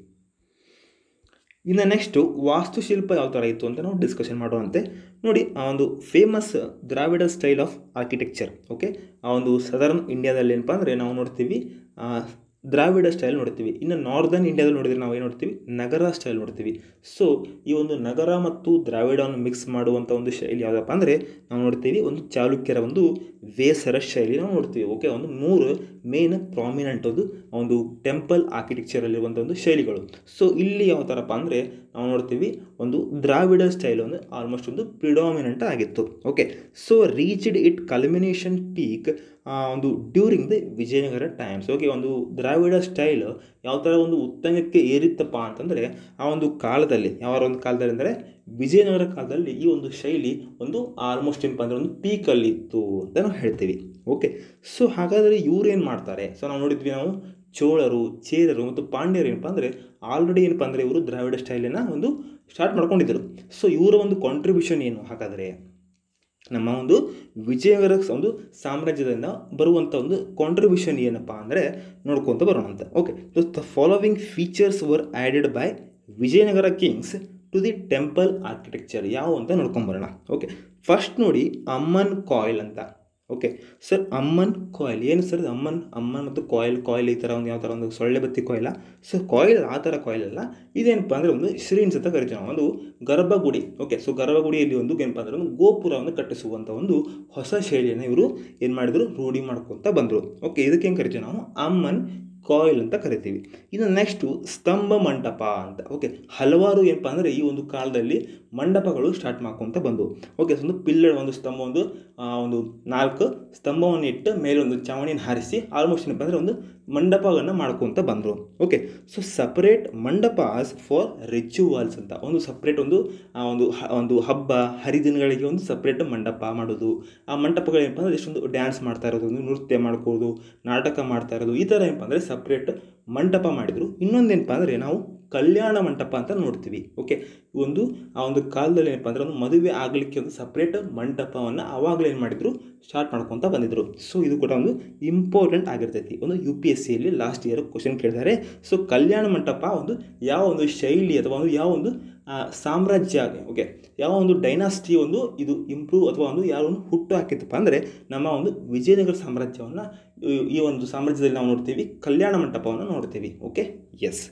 ಇನ್ನು ನೆಕ್ಸ್ಟು ವಾಸ್ತುಶಿಲ್ಪ ಯಾವ ಥರ ಇತ್ತು ಅಂತ ನಾವು ಡಿಸ್ಕಷನ್ ಮಾಡೋಣಂತೆ ನೋಡಿ ಆ ಒಂದು famous Dravida style of architecture okay ಆ ಒಂದು ಸದರ್ನ್ ಇಂಡಿಯಾದಲ್ಲಿ ಏನಪ್ಪ ಅಂದರೆ ನಾವು ನೋಡ್ತೀವಿ ಆ, ದ್ರಾವಿಡ ಸ್ಟೈಲ್ ನೋಡ್ತೀವಿ ಇನ್ನು ನಾರ್ದರ್ನ್ ಇಂಡಿಯಾದಲ್ಲಿ ನೋಡಿದರೆ ನಾವು ಏನು ನೋಡ್ತೀವಿ ನಗರ ಸ್ಟೈಲ್ ನೋಡ್ತೀವಿ ಸೊ ಈ ಒಂದು ನಗರ ಮತ್ತು ದ್ರಾವಿಡವನ್ನು ಮಿಕ್ಸ್ ಮಾಡುವಂಥ ಒಂದು ಶೈಲಿ ಯಾವುದಪ್ಪ ಅಂದರೆ ನಾವು ನೋಡ್ತೀವಿ ಒಂದು ಚಾಲುಕ್ಯರ ಒಂದು ವೇಸರ ಶೈಲಿ ನಾವು ನೋಡ್ತೀವಿ ಓಕೆ ಒಂದು ಮೂರು ಮೇನ್ ಪ್ರಾಮಿನೆಂಟ್ ಒಂದು ಒಂದು ಟೆಂಪಲ್ ಆರ್ಕಿಟೆಕ್ಚರಲ್ಲಿರುವಂಥ ಒಂದು ಶೈಲಿಗಳು ಸೊ ಇಲ್ಲಿ ಯಾವ ಥರಪ್ಪ ಅಂದರೆ ನಾವು ನೋಡ್ತೀವಿ ಒಂದು ದ್ರಾವಿಡ ಸ್ಟೈಲ್ ಒಂದು ಆಲ್ಮೋಸ್ಟ್ ಒಂದು ಪ್ರಿಡಾಮಿನೆಂಟ್ ಆಗಿತ್ತು okay so reached it culmination peak ಒಂದು during the Vijayanagara times okay ಒಂದು ದ್ರಾವಿಡ ಸ್ಟೈಲ್ ಯಾವ ಥರ ಒಂದು ಉತ್ತಂಗಕ್ಕೆ ಏರಿತ್ತಪ್ಪ ಅಂತಂದರೆ ಆ ಒಂದು ಕಾಲದಲ್ಲಿ ಯಾವ ಒಂದು ಕಾಲದಲ್ಲಿ ಅಂದರೆ ವಿಜಯನಗರ ಕಾಲದಲ್ಲಿ ಈ ಒಂದು ಶೈಲಿ ಒಂದು ಆಲ್ಮೋಸ್ಟ್ ಏನಪ್ಪ ಅಂದರೆ ಒಂದು ಪೀಕಲ್ಲಿ ಇತ್ತು ಅಂತ ನಾವು ಹೇಳ್ತೀವಿ ಓಕೆ ಸೊ ಹಾಗಾದರೆ ಇವ್ರು ಏನು ಮಾಡ್ತಾರೆ ಸೊ ನಾವು ನೋಡಿದ್ವಿ ನಾವು ಚೋಳರು ಚೇರರು ಮತ್ತು ಪಾಂಡ್ಯರು ಏನಪ್ಪ ಅಂದರೆ ಆಲ್ರೆಡಿ ಏನಪ್ಪ ಅಂದರೆ ಇವರು ದ್ರಾವಿಡ ಸ್ಟೈಲನ್ನು ಒಂದು ಸ್ಟಾರ್ಟ್ ಮಾಡ್ಕೊಂಡಿದ್ದರು ಸೊ ಇವರ ಒಂದು ಕಾಂಟ್ರಿಬ್ಯೂಷನ್ ಏನು ಹಾಗಾದರೆ ನಮ್ಮ ಒಂದು ವಿಜಯನಗರ ಒಂದು ಸಾಮ್ರಾಜ್ಯದಿಂದ ಬರುವಂಥ ಒಂದು ಕಾಂಟ್ರಿಬ್ಯೂಷನ್ ಏನಪ್ಪ ಅಂದರೆ ನೋಡ್ಕೊತ ಬರೋಣ ಅಂತ okay the following features were added by Vijayanagara kings to the temple architecture ಯಾವ ಅಂತ ನೋಡ್ಕೊಂಬರೋಣ ಓಕೆ ಫಸ್ಟ್ ನೋಡಿ ಅಮ್ಮನ್ ಕಾಯಿಲ್ ಅಂತ ಓಕೆ ಸರ್ ಅಮ್ಮನ್ ಕಾಯಿಲ್ ಏನು ಸರ್ ಅಮ್ಮನ್ ಅಮ್ಮನ್ ಮತ್ತು ಕಾಯಿಲ್ ಕಾಯಿಲ್ ಈ ಥರ ಒಂದು ಯಾವ ಥರ ಒಂದು ಸೊಳ್ಳೆ ಬತ್ತಿ ಕಾಯಿಲ ಸೊ ಕಾಯಿಲ್ ಆ ಥರ ಕಾಯಿಲ್ ಅಲ್ಲ ಇದೇನಪ್ಪ ಅಂದರೆ ಒಂದು ಶ್ರೀನ್ಸ್ ಅಂತ ಕರಿತೀವಿ ನಾವು ಒಂದು ಗರ್ಭಗುಡಿ ಓಕೆ ಸೊ ಗರ್ಭಗುಡಿಯಲ್ಲಿ ಒಂದು ಏನಪ್ಪ ಅಂದರೆ ಒಂದು ಗೋಪುರವನ್ನು ಕಟ್ಟಿಸುವಂಥ ಒಂದು ಹೊಸ ಶೈಲಿಯನ್ನು ಇವರು ಏನು ಮಾಡಿದ್ರು ರೂಢಿ ಮಾಡ್ಕೊತ ಬಂದರು ಓಕೆ ಇದಕ್ಕೆ ಏನು ಕರಿತೀವಿ ನಾವು ಅಮ್ಮನ್ ಕಾಯಿಲ್ ಅಂತ ಕರಿತೀವಿ ಇನ್ನು ನೆಕ್ಸ್ಟು ಸ್ತಂಭ ಮಂಟಪ ಅಂತ ಓಕೆ ಹಲವಾರು ಏನಪ್ಪ ಅಂದರೆ ಈ ಒಂದು ಕಾಲದಲ್ಲಿ ಮಂಟಪಗಳು ಸ್ಟಾರ್ಟ್ ಮಾಡ್ಕೊತ ಬಂದವು ಓಕೆ ಸೊ ಒಂದು ಪಿಲ್ಲರ್ ಒಂದು ಸ್ತಂಭ ಒಂದು ಆ, ಒಂದು ನಾಲ್ಕು ಸ್ತಂಭವನ್ನು ಇಟ್ಟು ಮೇಲೆ ಒಂದು ಚಾವಣಿನ ಹಾರಿಸಿ ಆಲ್ಮೋಸ್ಟ್ ಏನಪ್ಪ ಅಂದರೆ ಒಂದು ಮಂಟಪವನ್ನು ಮಾಡ್ಕೊತ ಬಂದರು okay so separate mantapas for rituals ಅಂತ ಒಂದು ಸಪ್ರೇಟ್ ಒಂದು ಆ ಒಂದು ಹ- ಒಂದು ಹಬ್ಬ ಹರಿದಿನಗಳಿಗೆ ಒಂದು ಸಪ್ರೇಟ್ ಮಂಟಪ ಮಾಡೋದು ಆ ಮಂಟಪಗಳು ಏನಪ್ಪ ಅಂದರೆ ಎಷ್ಟೊಂದು ಡ್ಯಾನ್ಸ್ ಮಾಡ್ತಾ ಇರೋದು ಒಂದು ನೃತ್ಯ ಮಾಡ್ಕೋದು ನಾಟಕ ಮಾಡ್ತಾ ಇರೋದು ಈ ಥರ ಏನಪ್ಪ ಅಂದರೆ ಸಪ್ರೇಟ್ ಮಂಟಪ ಮಾಡಿದರು ಇನ್ನೊಂದೇನಪ್ಪ ಅಂದರೆ ನಾವು ಕಲ್ಯಾಣ ಮಂಟಪ ಅಂತ ನೋಡ್ತೀವಿ ಓಕೆ ಒಂದು ಆ ಒಂದು ಕಾಲದಲ್ಲಿ ಏನಪ್ಪ ಅಂದರೆ ಒಂದು ಮದುವೆ ಆಗಲಿಕ್ಕೆ ಒಂದು ಸಪ್ರೇಟ್ ಮಂಟಪವನ್ನು ಆವಾಗಲೇ ಏನು ಮಾಡಿದ್ರು ಸ್ಟಾರ್ಟ್ ಮಾಡ್ಕೊತ ಬಂದಿದ್ರು ಸೊ ಇದು ಕೂಡ ಒಂದು ಇಂಪಾರ್ಟೆಂಟ್ ಆಗಿರ್ತೈತಿ ಒಂದು ಯು ಪಿ ಎಸ್ ಸಿಯಲ್ಲಿ ಲಾಸ್ಟ್ ಇಯರ್ ಕ್ವಶನ್ ಕೇಳಿದ್ದಾರೆ ಸೊ ಕಲ್ಯಾಣ ಮಂಟಪ ಒಂದು ಯಾವ ಒಂದು ಶೈಲಿ ಅಥವಾ ಒಂದು ಯಾವ ಒಂದು ಆ, ಸಾಮ್ರಾಜ್ಯ ಓಕೆ ಯಾವ ಒಂದು ಡೈನಾಸ್ಟಿ ಒಂದು ಇದು ಇಂಪ್ರೂವ್ ಅಥವಾ ಒಂದು ಯಾವ ಒಂದು ಹುಟ್ಟು ಹಾಕಿತ್ತಪ್ಪ ಅಂದರೆ ನಮ್ಮ ಒಂದು ವಿಜಯನಗರ ಸಾಮ್ರಾಜ್ಯವನ್ನು ಈ ಒಂದು ಸಾಮ್ರಾಜ್ಯದಲ್ಲಿ ನಾವು ನೋಡ್ತೀವಿ ಕಲ್ಯಾಣ ಮಂಟಪವನ್ನು ನೋಡ್ತೀವಿ ಓಕೆ ಎಸ್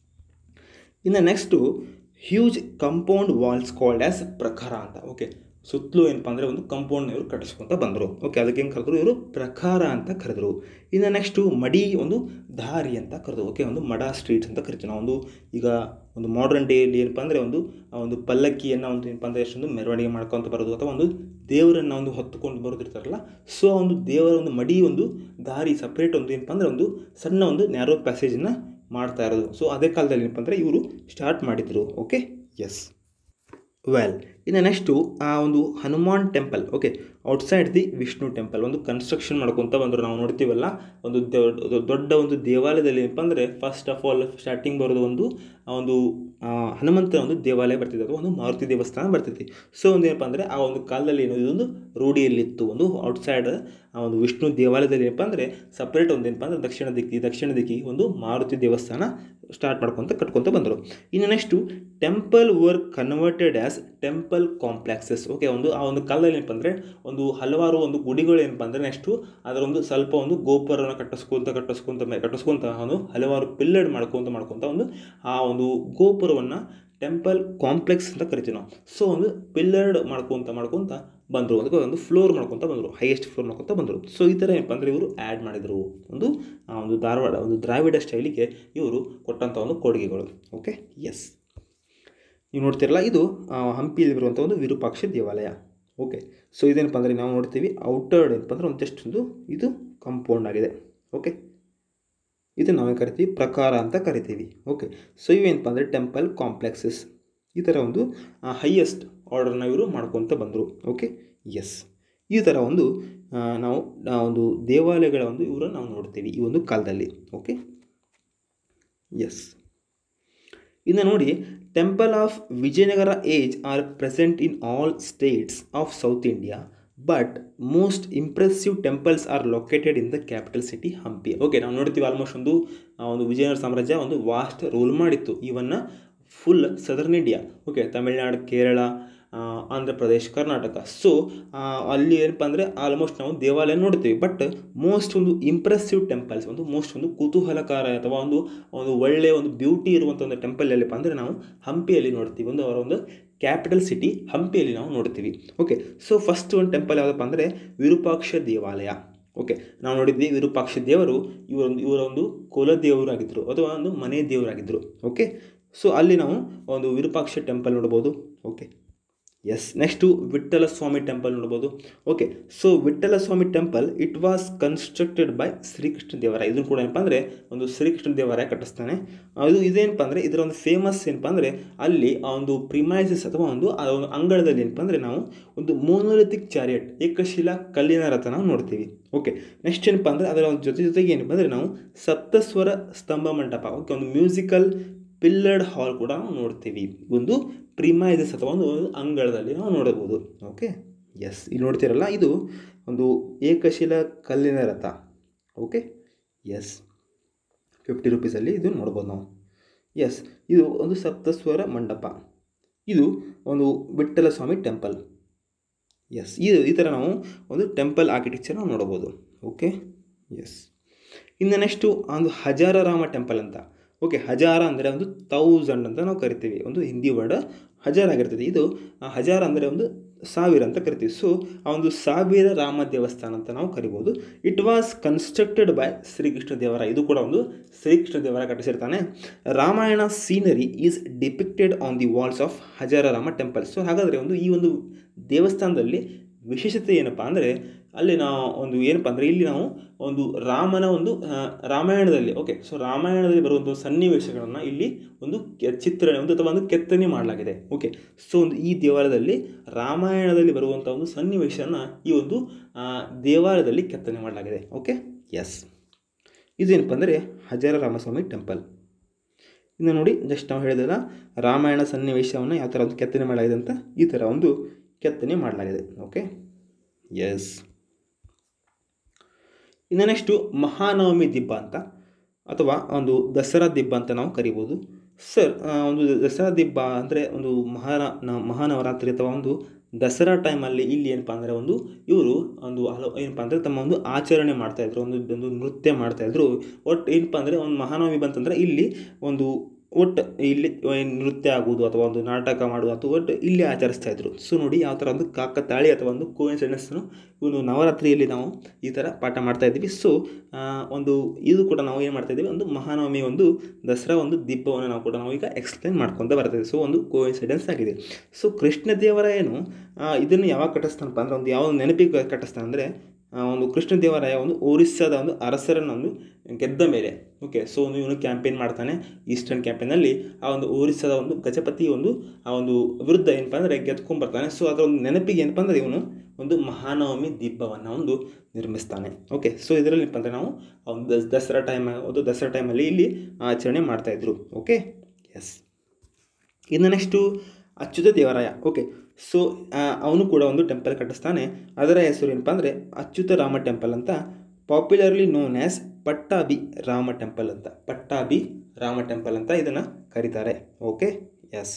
ಇನ್ನು next huge compound walls called as prakara ಅಂತ ಓಕೆ ಸುತ್ತಲೂ ಏನಪ್ಪ ಅಂದರೆ ಒಂದು ಕಂಪೌಂಡ್ನ ಇವರು ಕಟ್ಟಿಸ್ಕೊಂತ ಬಂದರು ಓಕೆ ಅದಕ್ಕೆ ಏನು ಕರೆದ್ರು ಇವರು ಪ್ರಖರ ಅಂತ ಕರೆದರು ಇನ್ನು ನೆಕ್ಸ್ಟು ಮಡಿ ಒಂದು ದಾರಿ ಅಂತ ಕರೆದು ಓಕೆ ಒಂದು ಮಡ ಸ್ಟ್ರೀಟ್ಸ್ ಅಂತ ಕರಿತೀವಿ ನಾವು ಒಂದು ಈಗ ಒಂದು ಮಾಡರ್ನ್ ಡೇಯಲ್ಲಿ ಏನಪ್ಪ ಅಂದರೆ ಒಂದು ಆ ಒಂದು ಪಲ್ಲಕ್ಕಿಯನ್ನು ಒಂದು ಏನಪ್ಪ ಅಂದರೆ ಎಷ್ಟೊಂದು ಮೆರವಣಿಗೆ ಮಾಡ್ಕೊತ ಬರೋದು ಅಥವಾ ಒಂದು ದೇವರನ್ನು ಒಂದು ಹೊತ್ತುಕೊಂಡು ಬರೋದಿರ್ತಾರಲ್ಲ ಸೊ ಆ ಒಂದು ದೇವರ ಒಂದು ಮಡಿ ಒಂದು ದಾರಿ ಸಪ್ರೇಟ್ ಒಂದು ಏನಪ್ಪ ಅಂದರೆ ಒಂದು ಸಣ್ಣ ಒಂದು ನ್ಯಾರೋ ಪ್ಯಾಸೇಜನ್ನು ಮಾಡ್ತಾ ಇರೋದು ಸೊ ಅದೇ ಕಾಲದಲ್ಲಿ ಏನಪ್ಪ ಅಂದರೆ ಇವರು ಸ್ಟಾರ್ಟ್ ಮಾಡಿದರು ಓಕೆ ಎಸ್ ವೆಲ್ ಇನ್ನು ನೆಕ್ಸ್ಟು ಆ ಒಂದು Hanuman temple okay outside the Vishnu temple ಒಂದು ಕನ್ಸ್ಟ್ರಕ್ಷನ್ ಮಾಡ್ಕೊತ ಬಂದರು ನಾವು ನೋಡ್ತೀವಲ್ಲ ಒಂದು ದೊ- ದೊಡ್ಡ ಒಂದು ದೇವಾಲಯದಲ್ಲಿ ಏನಪ್ಪ ಅಂದರೆ ಫಸ್ಟ್ ಆಫ್ ಆಲ್ ಸ್ಟಾರ್ಟಿಂಗ್ ಬರೋದು ಒಂದು ಆ ಒಂದು ಆ, ಹನುಮಂತನ ಒಂದು ದೇವಾಲಯ ಬರ್ತಿದೆ ಅದು ಒಂದು ಮಾರುತಿ ದೇವಸ್ಥಾನ ಬರ್ತೈತಿ ಸೊ ಒಂದು ಏನಪ್ಪ ಅಂದರೆ ಆ ಒಂದು ಕಾಲದಲ್ಲಿ ಏನು ಇದೊಂದು ರೂಢಿಯಲ್ಲಿತ್ತು ಒಂದು ಔಟ್ಸೈಡ್ ಆ ಒಂದು ವಿಷ್ಣು ದೇವಾಲಯದಲ್ಲಿ ಏನಪ್ಪ ಅಂದರೆ ಸಪ್ರೇಟ್ ಒಂದು ಏನಪ್ಪ ಅಂದರೆ ದಕ್ಷಿಣ ದಿಕ್ಕಿ ದಕ್ಷಿಣ ದಿಕ್ಕಿಗೆ ಒಂದು ಮಾರುತಿ ದೇವಸ್ಥಾನ ಸ್ಟಾರ್ಟ್ ಮಾಡ್ಕೊತ ಕಟ್ಕೊತ ಬಂದರು ಇನ್ನು next temple were converted as temple complexes okay ಒಂದು ಆ ಒಂದು ಕಾಲದಲ್ಲಿ ಏನಪ್ಪ ಅಂದರೆ ಒಂದು ಹಲವಾರು ಒಂದು ಗುಡಿಗಳು ಏನಪ್ಪ ಅಂದರೆ ನೆಕ್ಸ್ಟು ಅದರ ಒಂದು ಸ್ವಲ್ಪ ಒಂದು ಗೋಪುರನ ಕಟ್ಟಿಸ್ಕೊಂತ ಕಟ್ಟಿಸ್ಕೊಂತ ಮೇ ಕಟ್ಟಿಸ್ಕೊಂತ ಒಂದು ಹಲವಾರು ಪಿಲ್ಲರ್ ಮಾಡ್ಕೊತ ಮಾಡ್ಕೊತ ಒಂದು ಆ ಒಂದು ಗೋಪುರವನ್ನು ಟೆಂಪಲ್ ಕಾಂಪ್ಲೆಕ್ಸ್ ಅಂತ ಕರಿತೀವಿ ನಾವು ಸೊ ಒಂದು ಪಿಲ್ಲರ್ಡ್ ಮಾಡ್ಕೊತ ಮಾಡ್ಕೊತ ಬಂದರು ಅದಕ್ಕೆ ಒಂದು ಫ್ಲೋರ್ ಮಾಡ್ಕೊತ ಬಂದರು ಹೈಯೆಸ್ಟ್ ಫ್ಲೋರ್ ಮಾಡ್ಕೊತ ಬಂದರು ಸೊ ಈ ಥರ ಏನಪ್ಪ ಅಂದರೆ ಇವರು ಆ್ಯಡ್ ಮಾಡಿದರು ಒಂದು ಆ ಒಂದು ಧಾರವಾಡ ಒಂದು ದ್ರಾವಿಡ ಶೈಲಿಗೆ ಇವರು ಕೊಟ್ಟಂಥ ಒಂದು ಕೊಡುಗೆಗಳು ಓಕೆ ಎಸ್ ನೀವು ನೋಡ್ತಿರಲ್ಲ ಇದು ಆ, ಹಂಪಿಯಲ್ಲಿ ಬರುವಂಥ ಒಂದು ವಿರೂಪಾಕ್ಷ ದೇವಾಲಯ ಓಕೆ ಸೊ ಇದೇನಪ್ಪ ಅಂದರೆ ನಾವು ನೋಡ್ತೀವಿ ಔಟರ್ಡ್ ಏನಪ್ಪ ಅಂದರೆ ಒಂದು ಜಸ್ಟ್ ಒಂದು ಇದು ಕಂಪೌಂಡ್ ಆಗಿದೆ ಓಕೆ ಇದು ನಾವೇ ಕರಿತೀವಿ ಪ್ರಕಾರ ಅಂತ ಕರಿತೀವಿ ಓಕೆ ಸೊ ಇವೇನಪ್ಪ ಅಂದರೆ ಟೆಂಪಲ್ ಕಾಂಪ್ಲೆಕ್ಸಸ್ ಈ ಥರ ಒಂದು ಹೈಯೆಸ್ಟ್ ಆರ್ಡರ್ನ ಇವರು ಮಾಡ್ಕೊತ ಬಂದರು ಓಕೆ ಎಸ್ ಈ ಥರ ಒಂದು ಆ, ನಾವು ಆ ಒಂದು ದೇವಾಲಯಗಳ ಒಂದು ಇವರನ್ನು ನಾವು ನೋಡ್ತೀವಿ ಈ ಒಂದು ಕಾಲದಲ್ಲಿ ಓಕೆ ಎಸ್ ಇನ್ನು ನೋಡಿ temple of Vijayanagara age are present in all states of South India but most impressive temples are located in the capital city Hampi okay ನಾವು ನೋಡ್ತೀವಿ ಆಲ್ಮೋಸ್ಟ್ ಒಂದು ಆ ಒಂದು ವಿಜಯನಗರ ಸಾಮ್ರಾಜ್ಯ ಒಂದು ವಾಸ್ಟ್ ರೂಲ್ ಮಾಡಿತ್ತು ಇವನ್ನ full southern India okay Tamil Nadu Kerala ಆ, ಆಂಧ್ರ ಪ್ರದೇಶ್ ಕರ್ನಾಟಕ ಸೊ ಅಲ್ಲಿ ಏನಪ್ಪ ಅಂದರೆ ಆಲ್ಮೋಸ್ಟ್ ನಾವು ದೇವಾಲಯ ನೋಡ್ತೀವಿ ಬಟ್ ಮೋಸ್ಟ್ ಒಂದು ಇಂಪ್ರೆಸಿವ್ ಟೆಂಪಲ್ಸ್ ಒಂದು ಮೋಸ್ಟ್ ಒಂದು ಕುತೂಹಲಕಾರ ಅಥವಾ ಒಂದು ಒಂದು ಒಳ್ಳೆಯ ಒಂದು ಬ್ಯೂಟಿ ಇರುವಂಥ ಒಂದು ಟೆಂಪಲ್ ಎಲ್ಲಿಪ್ಪ ಅಂದರೆ ನಾವು ಹಂಪಿಯಲ್ಲಿ ನೋಡ್ತೀವಿ ಒಂದು ಅವರ ಒಂದು ಕ್ಯಾಪಿಟಲ್ ಸಿಟಿ ಹಂಪಿಯಲ್ಲಿ ನಾವು ನೋಡ್ತೀವಿ ಓಕೆ ಸೊ ಫಸ್ಟ್ ಒಂದು ಟೆಂಪಲ್ ಯಾವುದಪ್ಪ ಅಂದರೆ ವಿರೂಪಾಕ್ಷ ದೇವಾಲಯ ಓಕೆ ನಾವು ನೋಡಿದ್ವಿ ವಿರೂಪಾಕ್ಷ ದೇವರು ಇವರೊಂದು ಇವರ ಒಂದು ಕುಲದೇವರಾಗಿದ್ದರು ಅಥವಾ ಒಂದು ಮನೆ ದೇವರಾಗಿದ್ದರು ಓಕೆ ಸೊ ಅಲ್ಲಿ ನಾವು ಒಂದು ವಿರೂಪಾಕ್ಷ ಟೆಂಪಲ್ ನೋಡ್ಬೋದು okay yes next Vitthala Swami temple ನೋಡ್ಬೋದು okay so Vitthala Swami temple it was constructed by Srikrishna Devaraya ಇದನ್ನು ಕೂಡ ಏನಪ್ಪ ಅಂದರೆ ಒಂದು ಶ್ರೀಕೃಷ್ಣ ದೇವರಾಯ ಕಟ್ಟಿಸ್ತಾನೆ ಅದು ಇದೇನಪ್ಪ ಅಂದರೆ ಇದರ ಒಂದು ಫೇಮಸ್ ಏನಪ್ಪ ಅಂದರೆ ಅಲ್ಲಿ ಆ ಒಂದು ಪ್ರಿಮೈಸಸ್ ಅಥವಾ ಒಂದು ಆ ಒಂದು ಅಂಗಳದಲ್ಲಿ ಏನಪ್ಪ ಅಂದರೆ ನಾವು ಒಂದು ಮೋನೋಲಿಥಿಕ್ ಚಾರಿಯಟ್ ಏಕಶಿಲಾ ಕಲ್ಲಿನ ರಥ ನಾವು ನೋಡ್ತೀವಿ ಓಕೆ ನೆಕ್ಸ್ಟ್ ಏನಪ್ಪ ಅಂದರೆ ಅದರ ಒಂದು ಜೊತೆ ಜೊತೆಗೆ ಏನಪ್ಪ ಅಂದರೆ ನಾವು ಸಪ್ತಸ್ವರ ಸ್ತಂಭ ಮಂಟಪ ಓಕೆ ಒಂದು ಮ್ಯೂಸಿಕಲ್ ಪಿಲ್ಲರ್ಡ್ ಹಾಲ್ ಕೂಡ ನಾವು ನೋಡ್ತೀವಿ ಒಂದು ಪ್ರಿಮೈಸಸ್ ಅಥವಾ ಒಂದು ಅಂಗಳದಲ್ಲಿ ನಾವು ನೋಡಬಹುದು ಓಕೆ ಎಸ್ ಇಲ್ಲಿ ನೋಡ್ತೀರಲ್ಲ ಇದು ಒಂದು ಏಕಶಿಲ ಕಲ್ಲಿನ ರಥ ಓಕೆ ಎಸ್ ಫಿಫ್ಟಿ ರುಪೀಸಲ್ಲಿ ಇದು ನೋಡ್ಬೋದು ನಾವು ಎಸ್ ಇದು ಒಂದು ಸಪ್ತಸ್ವರ ಮಂಟಪ ಇದು ಒಂದು ವಿಠ್ಠಲ ಸ್ವಾಮಿ ಟೆಂಪಲ್ ಎಸ್ ಇದು ಈ ಥರ ನಾವು ಒಂದು ಟೆಂಪಲ್ ಆರ್ಕಿಟೆಕ್ಚರ್ ನಾವು ನೋಡ್ಬೋದು ಓಕೆ ಎಸ್ ಇನ್ನು ನೆಕ್ಸ್ಟು ಒಂದು ಹಜಾರರಾಮ ಟೆಂಪಲ್ ಅಂತ ಓಕೆ ಹಜಾರ ಅಂದರೆ ಒಂದು ತೌಸಂಡ್ ಅಂತ ನಾವು ಕರಿತೀವಿ ಒಂದು ಹಿಂದಿ ವರ್ಡ್ ಹಜಾರ್ ಆಗಿರ್ತದೆ ಇದು ಆ ಹಜಾರ ಅಂದರೆ ಒಂದು ಸಾವಿರ ಅಂತ ಕರಿತೀವಿ ಸೊ ಆ ಒಂದು ಸಾವಿರ ರಾಮ ದೇವಸ್ಥಾನ ಅಂತ ನಾವು ಕರಿಬೋದು it was constructed by Srikrishna Devara ಇದು ಕೂಡ ಒಂದು ಶ್ರೀಕೃಷ್ಣ ದೇವರ ಕಟ್ಟಿಸಿರ್ತಾನೆ Ramayana scenery is depicted on the walls of Hazara Rama temple so ಹಾಗಾದರೆ ಒಂದು ಈ ಒಂದು ದೇವಸ್ಥಾನದಲ್ಲಿ ವಿಶೇಷತೆ ಏನಪ್ಪ ಅಂದರೆ ಅಲ್ಲಿ ನಾವು ಒಂದು ಏನಪ್ಪ ಅಂದರೆ ಇಲ್ಲಿ ನಾವು ಒಂದು ರಾಮನ ಒಂದು ಆ, ರಾಮಾಯಣದಲ್ಲಿ ಓಕೆ ಸೊ ರಾಮಾಯಣದಲ್ಲಿ ಬರುವಂಥ ಸನ್ನಿವೇಶಗಳನ್ನು ಇಲ್ಲಿ ಒಂದು ಕೆ- ಚಿತ್ರಣ ಒಂದು ಅಥವಾ ಒಂದು ಕೆತ್ತನೆ ಮಾಡಲಾಗಿದೆ ಓಕೆ ಸೊ ಒಂದು ಈ ದೇವಾಲಯದಲ್ಲಿ ರಾಮಾಯಣದಲ್ಲಿ ಬರುವಂಥ ಒಂದು ಸನ್ನಿವೇಶನ ಈ ಒಂದು ಆ, ದೇವಾಲಯದಲ್ಲಿ ಕೆತ್ತನೆ ಮಾಡಲಾಗಿದೆ ಓಕೆ ಎಸ್ ಇದೇನಪ್ಪ ಅಂದರೆ ಹಜಾರ ರಾಮಸ್ವಾಮಿ ಟೆಂಪಲ್ ಇನ್ನು ನೋಡಿ ಜಸ್ಟ್ ನಾವು ಹೇಳಿದಲ್ಲ ರಾಮಾಯಣ ಸನ್ನಿವೇಶವನ್ನು ಯಾವ ಥರ ಒಂದು ಕೆತ್ತನೆ ಮಾಡಲಾಗಿದೆ ಅಂತ ಈ ಥರ ಒಂದು ಕೆತ್ತನೆ ಮಾಡಲಾಗಿದೆ ಓಕೆ ಎಸ್ ಇನ್ನು ನೆಕ್ಸ್ಟು ಮಹಾನವಮಿ ದಿಬ್ಬ ಅಂತ ಅಥವಾ ಒಂದು ದಸರಾ ದಿಬ್ಬ ಅಂತ ನಾವು ಕರಿಬೋದು ಸರ್ ಆ, ಒಂದು ದಸರಾ ದಿಬ್ಬ ಅಂದರೆ ಒಂದು ಮಹಾನ ನ- ಮಹಾನವರಾತ್ರಿ ಅಥವಾ ಒಂದು ದಸರಾ ಟೈಮಲ್ಲಿ ಇಲ್ಲಿ ಏನಪ್ಪ ಅಂದರೆ ಒಂದು ಇವರು ಒಂದು ಹಲವು ಏನಪ್ಪ ಅಂದರೆ ತಮ್ಮ ಒಂದು ಆಚರಣೆ ಮಾಡ್ತಾಯಿದ್ರು ಒಂದು ಒಂದು ನೃತ್ಯ ಮಾಡ್ತಾಯಿದ್ರು ಒಟ್ಟು ಏನಪ್ಪ ಅಂದರೆ ಒಂದು ಮಹಾನವಮಿ ಬಂತಂದರೆ ಇಲ್ಲಿ ಒಂದು ಒಟ್ಟು ಇಲ್ಲಿ ಏನ್ ನೃತ್ಯ ಆಗುವುದು ಅಥವಾ ಒಂದು ನಾಟಕ ಮಾಡುವುದು ಅಥವಾ ಒಟ್ಟು ಇಲ್ಲಿ ಆಚರಿಸ್ತಾ ಇದ್ರು ಸೊ ನೋಡಿ ಯಾವ ಥರ ಒಂದು ಕಾಕತಾಳಿ ಅಥವಾ ಒಂದು ಕೋಇನ್ಸಿಡೆನ್ಸ್ನು ಒಂದು ನವರಾತ್ರಿಯಲ್ಲಿ ನಾವು ಈ ಥರ ಪಾಠ ಮಾಡ್ತಾ ಇದ್ದೀವಿ ಸೊ ಒಂದು ಇದು ಕೂಡ ನಾವು ಏನು ಮಾಡ್ತಾ ಇದ್ದೀವಿ ಒಂದು ಮಹಾನವಮಿ ಒಂದು ದಸರಾ ಒಂದು ದಿಬ್ಬವನ್ನು ನಾವು ಕೂಡ ನಾವು ಈಗ ಎಕ್ಸ್ಪ್ಲೈನ್ ಮಾಡ್ಕೊತ ಬರ್ತಾ ಇದ್ದೀವಿ ಸೊ ಒಂದು ಕೋಇನ್ಸಿಡೆನ್ಸ್ ಆಗಿದೆ ಸೊ ಕೃಷ್ಣ ದೇವರಾಯನು ಆ, ಇದನ್ನು ಯಾವಾಗ ಕಟ್ಟಿಸ್ತಾನಪ್ಪ ಅಂದರೆ ಒಂದು ಯಾವ ನೆನಪಿಗೆ ಕಟ್ಟಿಸ್ತಾನೆ ಅಂದರೆ ಒಂದು ಕೃಷ್ಣ ದೇವರಾಯ ಒಂದು ಒರಿಸ್ಸಾದ ಒಂದು ಅರಸರನ್ನು ಒಂದು ಗೆದ್ದ ಮೇಲೆ ಓಕೆ ಸೊ ಒಂದು ಇವನು ಕ್ಯಾಂಪೇನ್ ಮಾಡ್ತಾನೆ ಈಸ್ಟರ್ನ್ ಕ್ಯಾಂಪೇನಲ್ಲಿ ಆ ಒಂದು ಒರಿಸ್ಸಾದ ಒಂದು ಗಜಪತಿ ಒಂದು ಆ ಒಂದು ವಿರುದ್ಧ ಏನಪ್ಪ ಅಂದರೆ ಗೆದ್ಕೊಂಡ್ಬರ್ತಾನೆ ಸೊ ಅದರ ಒಂದು ನೆನಪಿಗೆ ಏನಪ್ಪ ಅಂದರೆ ಇವನು ಒಂದು ಮಹಾನವಮಿ ದೀಪವನ್ನು ಒಂದು ನಿರ್ಮಿಸ್ತಾನೆ ಓಕೆ ಸೊ ಇದರಲ್ಲಿ ಏನಪ್ಪ ಅಂದರೆ ನಾವು ಆ ಒಂದು ದಸ್- ದಸರಾ ಟೈಮ್ ಒಂದು ದಸರಾ ಟೈಮಲ್ಲಿ ಇಲ್ಲಿ ಆಚರಣೆ ಮಾಡ್ತಾಯಿದ್ರು ಓಕೆ ಎಸ್ ಇನ್ನು next Achyuta Devaraya okay so ಅವನು ಕೂಡ ಒಂದು ಟೆಂಪಲ್ ಕಟ್ಟಿಸ್ತಾನೆ ಅದರ ಹೆಸರು ಏನಪ್ಪ ಅಂದರೆ ಅಚ್ಯುತ ರಾಮ ಟೆಂಪಲ್ ಅಂತ popularly known as Pattabhi Rama temple ಅಂತ ಪಟ್ಟಾಭಿ ರಾಮ ಟೆಂಪಲ್ ಅಂತ ಇದನ್ನು ಕರೀತಾರೆ ಓಕೆ ಎಸ್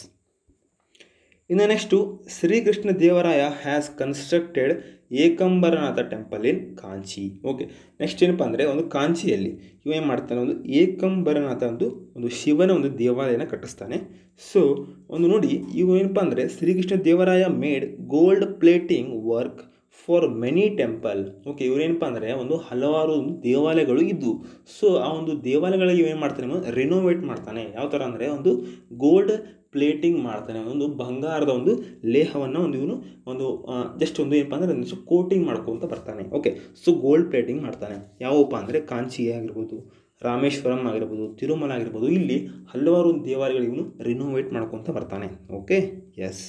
ಇನ್ನು next Srikrishna Devaraya has constructed Ekambaranatha temple in Kanchi okay next ಏನಪ್ಪ ಅಂದರೆ ಒಂದು ಕಾಂಚಿಯಲ್ಲಿ ಇವ ಏನು ಮಾಡ್ತಾನೆ ಒಂದು ಏಕಂಬರನಾಥ ಒಂದು ಒಂದು ಶಿವನ ಒಂದು ದೇವಾಲಯನ ಕಟ್ಟಿಸ್ತಾನೆ ಸೊ ಒಂದು ನೋಡಿ ಇವು ಏನಪ್ಪ ಅಂದರೆ Srikrishna Devaraya made gold plating work for many temple okay ಇವರೇನಪ್ಪ ಅಂದರೆ ಒಂದು ಹಲವಾರು ಒಂದು ದೇವಾಲಯಗಳು ಇದ್ದವು ಸೊ ಆ ಒಂದು ದೇವಾಲಯಗಳಿಗೆ ಏನು ಮಾಡ್ತಾನೆ ರಿನೋವೇಟ್ ಮಾಡ್ತಾನೆ ಯಾವ ಥರ ಅಂದರೆ ಒಂದು ಗೋಲ್ಡ್ ಪ್ಲೇಟಿಂಗ್ ಮಾಡ್ತಾನೆ ಒಂದು ಬಂಗಾರದ ಒಂದು ಲೇಹವನ್ನು ಒಂದು ಇವನು ಒಂದು ಜಸ್ಟ್ ಒಂದು ಏನಪ್ಪ ಅಂದರೆ ಒಂದಿಷ್ಟು ಕೋಟಿಂಗ್ ಮಾಡ್ಕೊತ ಬರ್ತಾನೆ ಓಕೆ ಸೊ ಗೋಲ್ಡ್ ಪ್ಲೇಟಿಂಗ್ ಮಾಡ್ತಾನೆ ಯಾವಪ್ಪ ಅಂದರೆ ಕಾಂಚಿ ಆಗಿರ್ಬೋದು ರಾಮೇಶ್ವರಂ ಆಗಿರ್ಬೋದು ತಿರುಮಲ ಆಗಿರ್ಬೋದು ಇಲ್ಲಿ ಹಲವಾರು ಒಂದು ದೇವಾಲಯಗಳು ಇವನು ರಿನೋವೇಟ್ ಮಾಡ್ಕೊತ ಬರ್ತಾನೆ ಓಕೆ ಎಸ್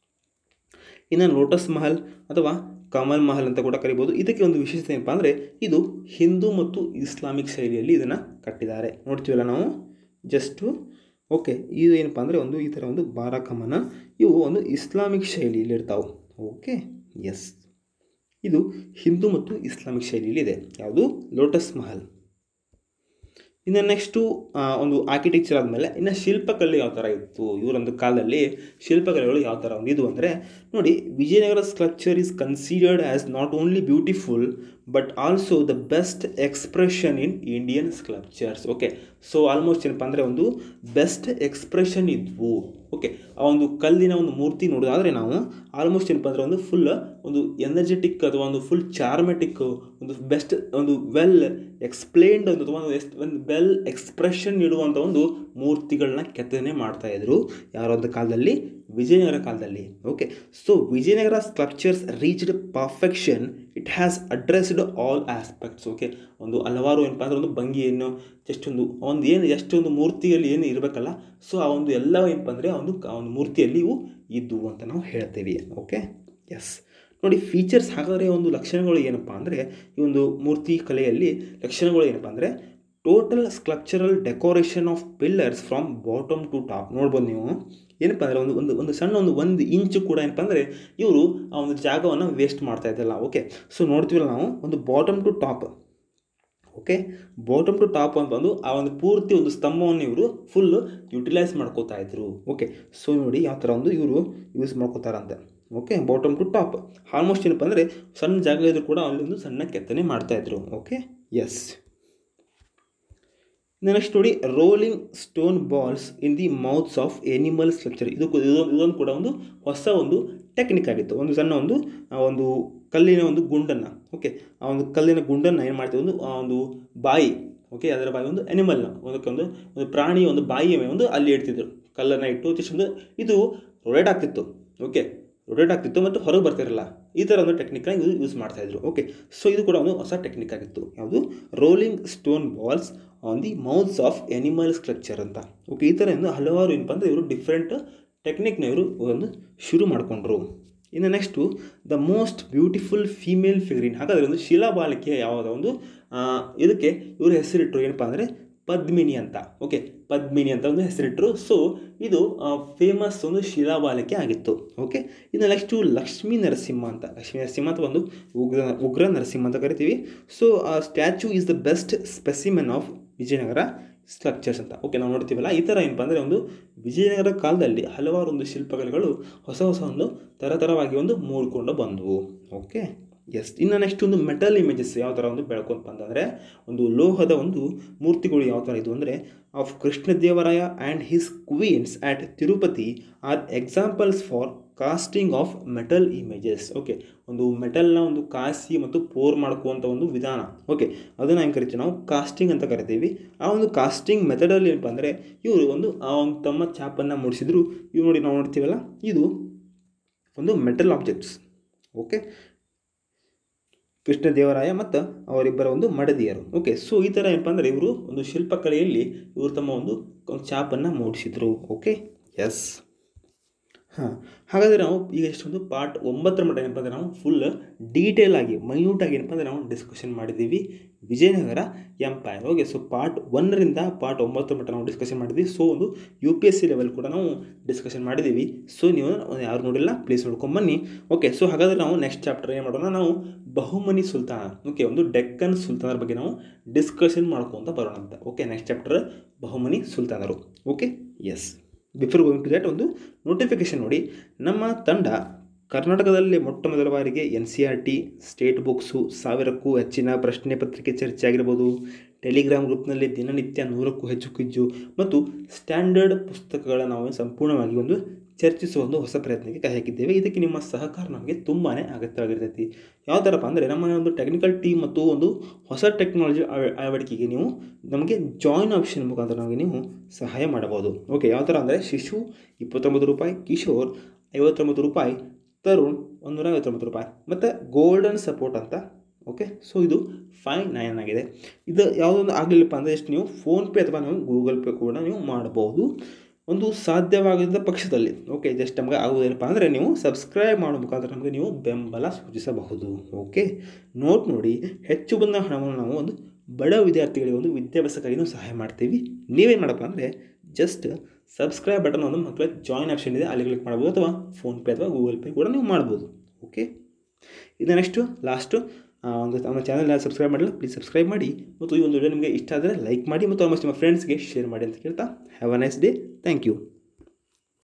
ಇನ್ನು ಲೋಟಸ್ ಮಹಲ್ ಅಥವಾ ಕಮಲ್ ಮಹಲ್ ಅಂತ ಕೂಡ ಕರಿಬೋದು ಇದಕ್ಕೆ ಒಂದು ವಿಶೇಷತೆ ಏನಪ್ಪ ಅಂದರೆ ಇದು ಹಿಂದೂ ಮತ್ತು ಇಸ್ಲಾಮಿಕ್ ಶೈಲಿಯಲ್ಲಿ ಇದನ್ನು ಕಟ್ಟಿದ್ದಾರೆ ನೋಡ್ತೀವಲ್ಲ ನಾವು ಜಸ್ಟು ಓಕೆ ಇದು ಏನಪ್ಪ ಅಂದರೆ ಒಂದು ಈ ಥರ ಒಂದು ಬಾರಾಕಮನ ಇವು ಒಂದು ಇಸ್ಲಾಮಿಕ್ ಶೈಲಿಯಲ್ಲಿ ಇರ್ತಾವೆ ಓಕೆ ಎಸ್ ಇದು ಹಿಂದೂ ಮತ್ತು ಇಸ್ಲಾಮಿಕ್ ಶೈಲಿಯಲ್ಲಿ ಇದೆ ಯಾವುದು ಲೋಟಸ್ ಮಹಲ್ ಇನ್ನು ನೆಕ್ಸ್ಟು ಒಂದು ಆರ್ಕಿಟೆಕ್ಚರ್ ಆದಮೇಲೆ ಇನ್ನು ಶಿಲ್ಪಕಲೆ ಯಾವ ಥರ ಇತ್ತು ಇವರೊಂದು ಕಾಲದಲ್ಲಿ ಶಿಲ್ಪಕಲೆಗಳು ಯಾವ ಥರ ಒಂದು ಇದು ಅಂದರೆ ನೋಡಿ Vijayanagara sculpture is considered as not only beautiful but also the best expression in Indian sculptures okay so almost ಏನಪ್ಪ ಅಂದರೆ ಒಂದು ಬೆಸ್ಟ್ ಎಕ್ಸ್ಪ್ರೆಷನ್ ಇದ್ವು ಓಕೆ ಆ ಒಂದು ಕಲ್ಲಿನ ಒಂದು ಮೂರ್ತಿ ನೋಡೋದಾದರೆ ನಾವು ಆಲ್ಮೋಸ್ಟ್ ಏನಪ್ಪ ಅಂದರೆ ಒಂದು ಫುಲ್ ಒಂದು ಎನರ್ಜೆಟಿಕ್ ಅಥವಾ ಒಂದು ಫುಲ್ ಚಾರ್ಮೆಟಿಕ್ ಒಂದು ಬೆಸ್ಟ್ ಒಂದು ವೆಲ್ ಎಕ್ಸ್ಪ್ಲೇನ್ಡ್ ಒಂದು ಅಥವಾ ಒಂದು ಎಸ್ ಒಂದು ವೆಲ್ ಎಕ್ಸ್ಪ್ರೆಷನ್ ನೀಡುವಂಥ ಒಂದು ಮೂರ್ತಿಗಳನ್ನ ಕೆತ್ತನೆ ಮಾಡ್ತಾಯಿದ್ರು ಯಾರೋ ಒಂದು ಕಾಲದಲ್ಲಿ ವಿಜಯನಗರ ಕಾಲದಲ್ಲಿ okay so Vijayanagara sculptures reached perfection it has addressed all aspects okay ಒಂದು ಹಲವಾರು ಏನಪ್ಪ ಅಂದರೆ ಒಂದು ಭಂಗಿಯನ್ನು ಜಸ್ಟ್ ಒಂದು ಒಂದು ಏನು ಎಷ್ಟೊಂದು ಮೂರ್ತಿಯಲ್ಲಿ ಏನು ಇರಬೇಕಲ್ಲ ಸೊ ಆ ಒಂದು ಎಲ್ಲ ಏನಪ್ಪ ಅಂದರೆ ಆ ಒಂದು ಆ ಒಂದು ಮೂರ್ತಿಯಲ್ಲಿ ಇವು ಇದ್ದವು ಅಂತ ನಾವು ಹೇಳ್ತೇವೆ ಓಕೆ ಎಸ್ ನೋಡಿ ಫೀಚರ್ಸ್ ಹಾಗಾದರೆ ಒಂದು ಲಕ್ಷಣಗಳು ಏನಪ್ಪ ಅಂದರೆ ಈ ಒಂದು ಮೂರ್ತಿ ಕಲೆಯಲ್ಲಿ ಲಕ್ಷಣಗಳು ಏನಪ್ಪ ಅಂದರೆ total sculptural decoration of pillars from bottom to top ನೋಡ್ಬೋದು ನೀವು ಏನಪ್ಪ ಅಂದರೆ ಒಂದು ಒಂದು ಒಂದು ಸಣ್ಣ ಒಂದು ಒಂದು ಇಂಚು ಕೂಡ ಏನಪ್ಪ ಅಂದರೆ ಇವರು ಆ ಒಂದು ಜಾಗವನ್ನು ವೇಸ್ಟ್ ಮಾಡ್ತಾ ಇದ್ದಲ್ಲ ಓಕೆ ಸೊ ನೋಡ್ತೀವಲ್ಲ ನಾವು ಒಂದು bottom to top okay bottom to top ಅಂತ ಬಂದು ಆ ಒಂದು ಪೂರ್ತಿ ಒಂದು ಸ್ತಂಭವನ್ನು ಇವರು ಫುಲ್ ಯುಟಿಲೈಸ್ ಮಾಡ್ಕೋತಾ ಇದ್ರು ಓಕೆ ಸೊ ನೋಡಿ ಯಾವ ಥರ ಒಂದು ಇವರು ಯೂಸ್ ಮಾಡ್ಕೋತಾರಂತೆ okay bottom to top almost ಏನಪ್ಪ ಅಂದರೆ ಸಣ್ಣ ಜಾಗ ಇದ್ರೂ ಕೂಡ ಅಲ್ಲಿ ಒಂದು ಸಣ್ಣ ಕೆತ್ತನೆ ಮಾಡ್ತಾಯಿದ್ರು ಓಕೆ ಎಸ್ ನೆಕ್ಸ್ಟ್ ನೋಡಿ rolling stone balls in the mouths of animal structure ಇದು ಇದೊಂದು ಇದೊಂದು ಕೂಡ ಒಂದು ಹೊಸ ಒಂದು ಟೆಕ್ನಿಕ್ ಆಗಿತ್ತು ಒಂದು ಸಣ್ಣ ಒಂದು ಆ ಒಂದು ಕಲ್ಲಿನ ಒಂದು ಗುಂಡನ್ನು ಓಕೆ ಆ ಒಂದು ಕಲ್ಲಿನ ಗುಂಡನ್ನು ಏನು ಮಾಡ್ತೀವಿ ಒಂದು ಆ ಒಂದು ಬಾಯಿ ಓಕೆ ಅದರ ಬಾಯಿ ಒಂದು ಅನಿಮಲ್ನ ಅದಕ್ಕೆ ಒಂದು ಒಂದು ಪ್ರಾಣಿಯ ಒಂದು ಬಾಯಿಯ ಮೇಲೆ ಒಂದು ಅಲ್ಲಿ ಇಡ್ತಿದ್ರು ಕಲ್ಲನ್ನು ಇಟ್ಟು ಜಸ್ಟ್ ಒಂದು ಇದು ರೊಡೇಟ್ ಆಗ್ತಿತ್ತು ಓಕೆ ರೊಟೇಟ್ ಆಗ್ತಿತ್ತು ಮತ್ತು ಹೊರಗೆ ಬರ್ತಿರಲ್ಲ ಈ ಥರ ಒಂದು ಟೆಕ್ನಿಕ್ನ ಇದು ಯೂಸ್ ಮಾಡ್ತಾಯಿದ್ರು ಓಕೆ ಸೊ ಇದು ಕೂಡ ಒಂದು ಹೊಸ ಟೆಕ್ನಿಕ್ ಆಗಿತ್ತು ಯಾವುದು rolling stone balls on the mouths of animal structure ಅಂತ ಓಕೆ ಈ ಥರ ಒಂದು ಹಲವಾರು ಏನಪ್ಪ ಅಂದರೆ ಇವರು ಡಿಫ್ರೆಂಟ್ ಟೆಕ್ನಿಕ್ನ ಇವರು ಒಂದು ಶುರು ಮಾಡಿಕೊಂಡ್ರು ಇನ್ನು next the most beautiful female figurine ಹಾಗಾದರೆ ಒಂದು ಶಿಲಾಬಾಲಿಕೆ ಯಾವುದೋ ಒಂದು ಆ, ಇದಕ್ಕೆ ಇವರು ಹೆಸರಿಟ್ಟರು ಏನಪ್ಪ ಅಂದರೆ ಪದ್ಮಿನಿ ಅಂತ ಓಕೆ ಪದ್ಮಿನಿ ಅಂತ ಒಂದು ಹೆಸರಿಟ್ಟರು ಸೊ ಇದು ಫೇಮಸ್ ಒಂದು ಶಿಲಾಬಾಲಿಕೆ ಆಗಿತ್ತು ಓಕೆ ಇನ್ನು ನೆಕ್ಸ್ಟು ಲಕ್ಷ್ಮೀ ನರಸಿಂಹ ಅಂತ ಲಕ್ಷ್ಮೀ ನರಸಿಂಹ ಅಂತ ಒಂದು ಉಗ್ರ ಉಗ್ರ ನರಸಿಂಹ ಅಂತ ಕರಿತೀವಿ ಸೊ ಆ statue is the best specimen of Vijayanagara structures ಅಂತ ಓಕೆ ನಾವು ನೋಡ್ತೀವಲ್ಲ ಈ ಥರ ಏನಪ್ಪ ಅಂದರೆ ಒಂದು ವಿಜಯನಗರ ಕಾಲದಲ್ಲಿ ಹಲವಾರು ಒಂದು ಶಿಲ್ಪಕಲೆಗಳು ಹೊಸ ಹೊಸ ಒಂದು ಥರಥರವಾಗಿ ಒಂದು ಮೂಡ್ಕೊಂಡು ಬಂದವು ಓಕೆ ಎಸ್ ಇನ್ನು ನೆಕ್ಸ್ಟ್ ಒಂದು ಮೆಟಲ್ ಇಮೇಜಸ್ ಯಾವ ಥರ ಒಂದು ಬೆಳ್ಕೊಂಡು ಬಂದಂದರೆ ಒಂದು ಲೋಹದ ಒಂದು ಮೂರ್ತಿಗಳು ಯಾವ ಥರ ಇದು ಅಂದರೆ of Krishnadevaraya and his queens at Tirupati are examples for casting of metal images okay ಒಂದು ಮೆಟಲ್ನ ಒಂದು ಕಾಸಿ ಮತ್ತು ಪೋರ್ ಮಾಡ್ಕುವಂಥ ಒಂದು ವಿಧಾನ ಓಕೆ ಅದನ್ನು ಹೆಂಗೆ ಕರಿತೀವಿ ನಾವು ಕಾಸ್ಟಿಂಗ್ ಅಂತ ಕರಿತೀವಿ ಆ ಒಂದು ಕಾಸ್ಟಿಂಗ್ ಮೆಥಡಲ್ಲಿ ಏನಪ್ಪ ಅಂದರೆ ಇವರು ಒಂದು ಆ ಒಂದು ತಮ್ಮ ಚಾಪನ್ನು ಮೂಡಿಸಿದ್ರು ಇವು ನೋಡಿ ನಾವು ನೋಡ್ತೀವಲ್ಲ ಇದು ಒಂದು ಮೆಟಲ್ ಆಬ್ಜೆಕ್ಟ್ಸ್ ಓಕೆ ಕೃಷ್ಣದೇವರಾಯ ಮತ್ತು ಅವರಿಬ್ಬರ ಒಂದು ಮಡದಿಯರು ಓಕೆ ಸೊ ಈ ಥರ ಏನಪ್ಪ ಅಂದರೆ ಇವರು ಒಂದು ಶಿಲ್ಪಕಲೆಯಲ್ಲಿ ಇವರು ತಮ್ಮ ಒಂದು ಒಂದು ಚಾಪನ್ನು ಮೂಡಿಸಿದರು ಓಕೆ ಎಸ್ ಹಾಂ ಹಾಗಾದರೆ ನಾವು ಈಗ ಎಷ್ಟೊಂದು ಪಾರ್ಟ್ ಒಂಬತ್ತರ ಮಟ್ಟ ಏನಪ್ಪ ಅಂದರೆ ನಾವು ಫುಲ್ ಡೀಟೇಲ್ ಆಗಿ ಮೈನ್ಯೂಟ್ ಆಗಿ ಏನಪ್ಪ ಅಂದರೆ ನಾವು ಡಿಸ್ಕಷನ್ ಮಾಡಿದ್ದೀವಿ Vijayanagara empire okay so part ಒನ್ನರಿಂದ ಪಾರ್ಟ್ ಒಂಬತ್ತರ ಮಟ್ಟ ನಾವು ಡಿಸ್ಕಷನ್ ಮಾಡಿದ್ವಿ ಸೊ ಒಂದು U P S C level ಕೂಡ ನಾವು ಡಿಸ್ಕಷನ್ ಮಾಡಿದ್ದೀವಿ ಸೊ ನೀವು ಯಾರು ನೋಡಿಲ್ಲ ಪ್ಲೀಸ್ ನೋಡ್ಕೊಂಬನ್ನಿ ಓಕೆ ಸೊ ಹಾಗಾದರೆ ನಾವು ನೆಕ್ಸ್ಟ್ ಚಾಪ್ಟರ್ ಏನು ಮಾಡೋಣ ನಾವು ಬಹುಮನಿ ಸುಲ್ತಾನ ಓಕೆ ಒಂದು ಡೆಕ್ಕನ್ ಸುಲ್ತಾನರ ಬಗ್ಗೆ ನಾವು ಡಿಸ್ಕಷನ್ ಮಾಡ್ಕೊತ ಬರೋಣ ಅಂತ ಓಕೆ ನೆಕ್ಸ್ಟ್ ಚಾಪ್ಟರ್ ಬಹುಮನಿ ಸುಲ್ತಾನರು okay yes before going to that ಒಂದು ನೋಟಿಫಿಕೇಶನ್ ನೋಡಿ ನಮ್ಮ ತಂಡ ಕರ್ನಾಟಕದಲ್ಲಿ ಮೊಟ್ಟ ಮೊದಲ ಬಾರಿಗೆ N C R T state books ಸಾವಿರಕ್ಕೂ ಹೆಚ್ಚಿನ ಪ್ರಶ್ನೆ ಪತ್ರಿಕೆ ಚರ್ಚೆ ಆಗಿರ್ಬೋದು ಟೆಲಿಗ್ರಾಮ್ ಗ್ರೂಪ್ನಲ್ಲಿ ದಿನನಿತ್ಯ ನೂರಕ್ಕೂ ಹೆಚ್ಚು ಕ್ವಿಜ್ಜು ಮತ್ತು ಸ್ಟ್ಯಾಂಡರ್ಡ್ ಪುಸ್ತಕಗಳ ನಾವು ಸಂಪೂರ್ಣವಾಗಿ ಒಂದು ಚರ್ಚಿಸುವ ಒಂದು ಹೊಸ ಪ್ರಯತ್ನಕ್ಕೆ ಕೈ ಹಾಕಿದ್ದೇವೆ ಇದಕ್ಕೆ ನಿಮ್ಮ ಸಹಕಾರ ನಮಗೆ ತುಂಬಾ ಅಗತ್ಯವಾಗಿರ್ತೈತಿ ಯಾವ ಥರಪ್ಪ ಅಂದರೆ ನಮ್ಮ ಒಂದು ಟೆಕ್ನಿಕಲ್ ಟೀಮ್ ಮತ್ತು ಒಂದು ಹೊಸ ಟೆಕ್ನಾಲಜಿ ಅಳವಡಿಕೆಗೆ ನೀವು ನಮಗೆ ಜಾಯಿನ್ ಆಪ್ಷನ್ ಮುಖಾಂತರ ನಮಗೆ ನೀವು ಸಹಾಯ ಮಾಡಬಹುದು ಓಕೆ ಯಾವ ಥರ ಅಂದರೆ ಶಿಶು ಇಪ್ಪತ್ತೊಂಬತ್ತು ರೂಪಾಯಿ ಕಿಶೋರ್ ಐವತ್ತೊಂಬತ್ತು ರೂಪಾಯಿ ತರುಣ್ ಒಂದೂರ ಐವತ್ತೊಂಬತ್ತು ರೂಪಾಯಿ ಮತ್ತು ಗೋಲ್ಡನ್ ಸಪೋರ್ಟ್ ಅಂತ ಓಕೆ ಸೊ ಇದು ಫೈವ್ ನೈನ್ ಆಗಿದೆ ಇದು ಯಾವುದೊಂದು ಆಗಲಿಲ್ಲಪ್ಪ ಅಂದರೆ ಎಷ್ಟು ನೀವು ಫೋನ್ಪೇ ಅಥವಾ ನೀವು ಗೂಗಲ್ ಪೇ ಕೂಡ ನೀವು ಮಾಡಬಹುದು ಒಂದು ಸಾಧ್ಯವಾಗಿದ್ದ ಪಕ್ಷದಲ್ಲಿ ಓಕೆ ಜಸ್ಟ್ ನಮಗೆ ಆಗುವುದೇನಪ್ಪ ಅಂದರೆ ನೀವು ಸಬ್ಸ್ಕ್ರೈಬ್ ಮಾಡೋ ಮುಖಾಂತರ ನಮಗೆ ನೀವು ಬೆಂಬಲ ಸೂಚಿಸಬಹುದು ಓಕೆ ನೋಟ್ ನೋಡಿ ಹೆಚ್ಚು ಬಂದ ಹಣವನ್ನು ನಾವು ಒಂದು ಬಡ ವಿದ್ಯಾರ್ಥಿಗಳಿಗೆ ಒಂದು ವಿದ್ಯಾಭ್ಯಾಸಕ್ಕಾಗಿ ನಾವು ಸಹಾಯ ಮಾಡ್ತೀವಿ ನೀವೇನು ಮಾಡಪ್ಪ ಅಂದರೆ ಜಸ್ಟ್ ಸಬ್ಸ್ಕ್ರೈಬ್ ಬಟನ್ ಒಂದು ಮಕ್ಕಳ ಜಾಯಿನ್ ಆಪ್ಷನ್ ಇದೆ ಅಲ್ಲಿ ಕ್ಲಿಕ್ ಮಾಡ್ಬೋದು ಅಥವಾ ಫೋನ್ಪೇ ಅಥವಾ ಗೂಗಲ್ ಪೇ ಕೂಡ ನೀವು ಮಾಡ್ಬೋದು ಓಕೆ ಇದು ನೆಕ್ಸ್ಟು ಲಾಸ್ಟು ಒಂದು ನಮ್ಮ ಚಾನಲ್ ಸಬ್ಸ್ಕ್ರೈಬ್ ಮಾಡಿಲ್ಲ ಪ್ಲೀಸ್ ಸಬ್ಸ್ಕ್ರೈಬ್ ಮಾಡಿ ಮತ್ತು ಈ ಒಂದು ವಿಡಿಯೋ ನಿಮಗೆ ಇಷ್ಟ ಆದರೆ ಲೈಕ್ ಮಾಡಿ ಮತ್ತು ಆಲ್ಮೋಸ್ಟ್ ನಿಮ್ಮ ಫ್ರೆಂಡ್ಸ್ಗೆ ಶೇರ್ ಮಾಡಿ ಅಂತ ಕೇಳ್ತಾ have a nice day thank you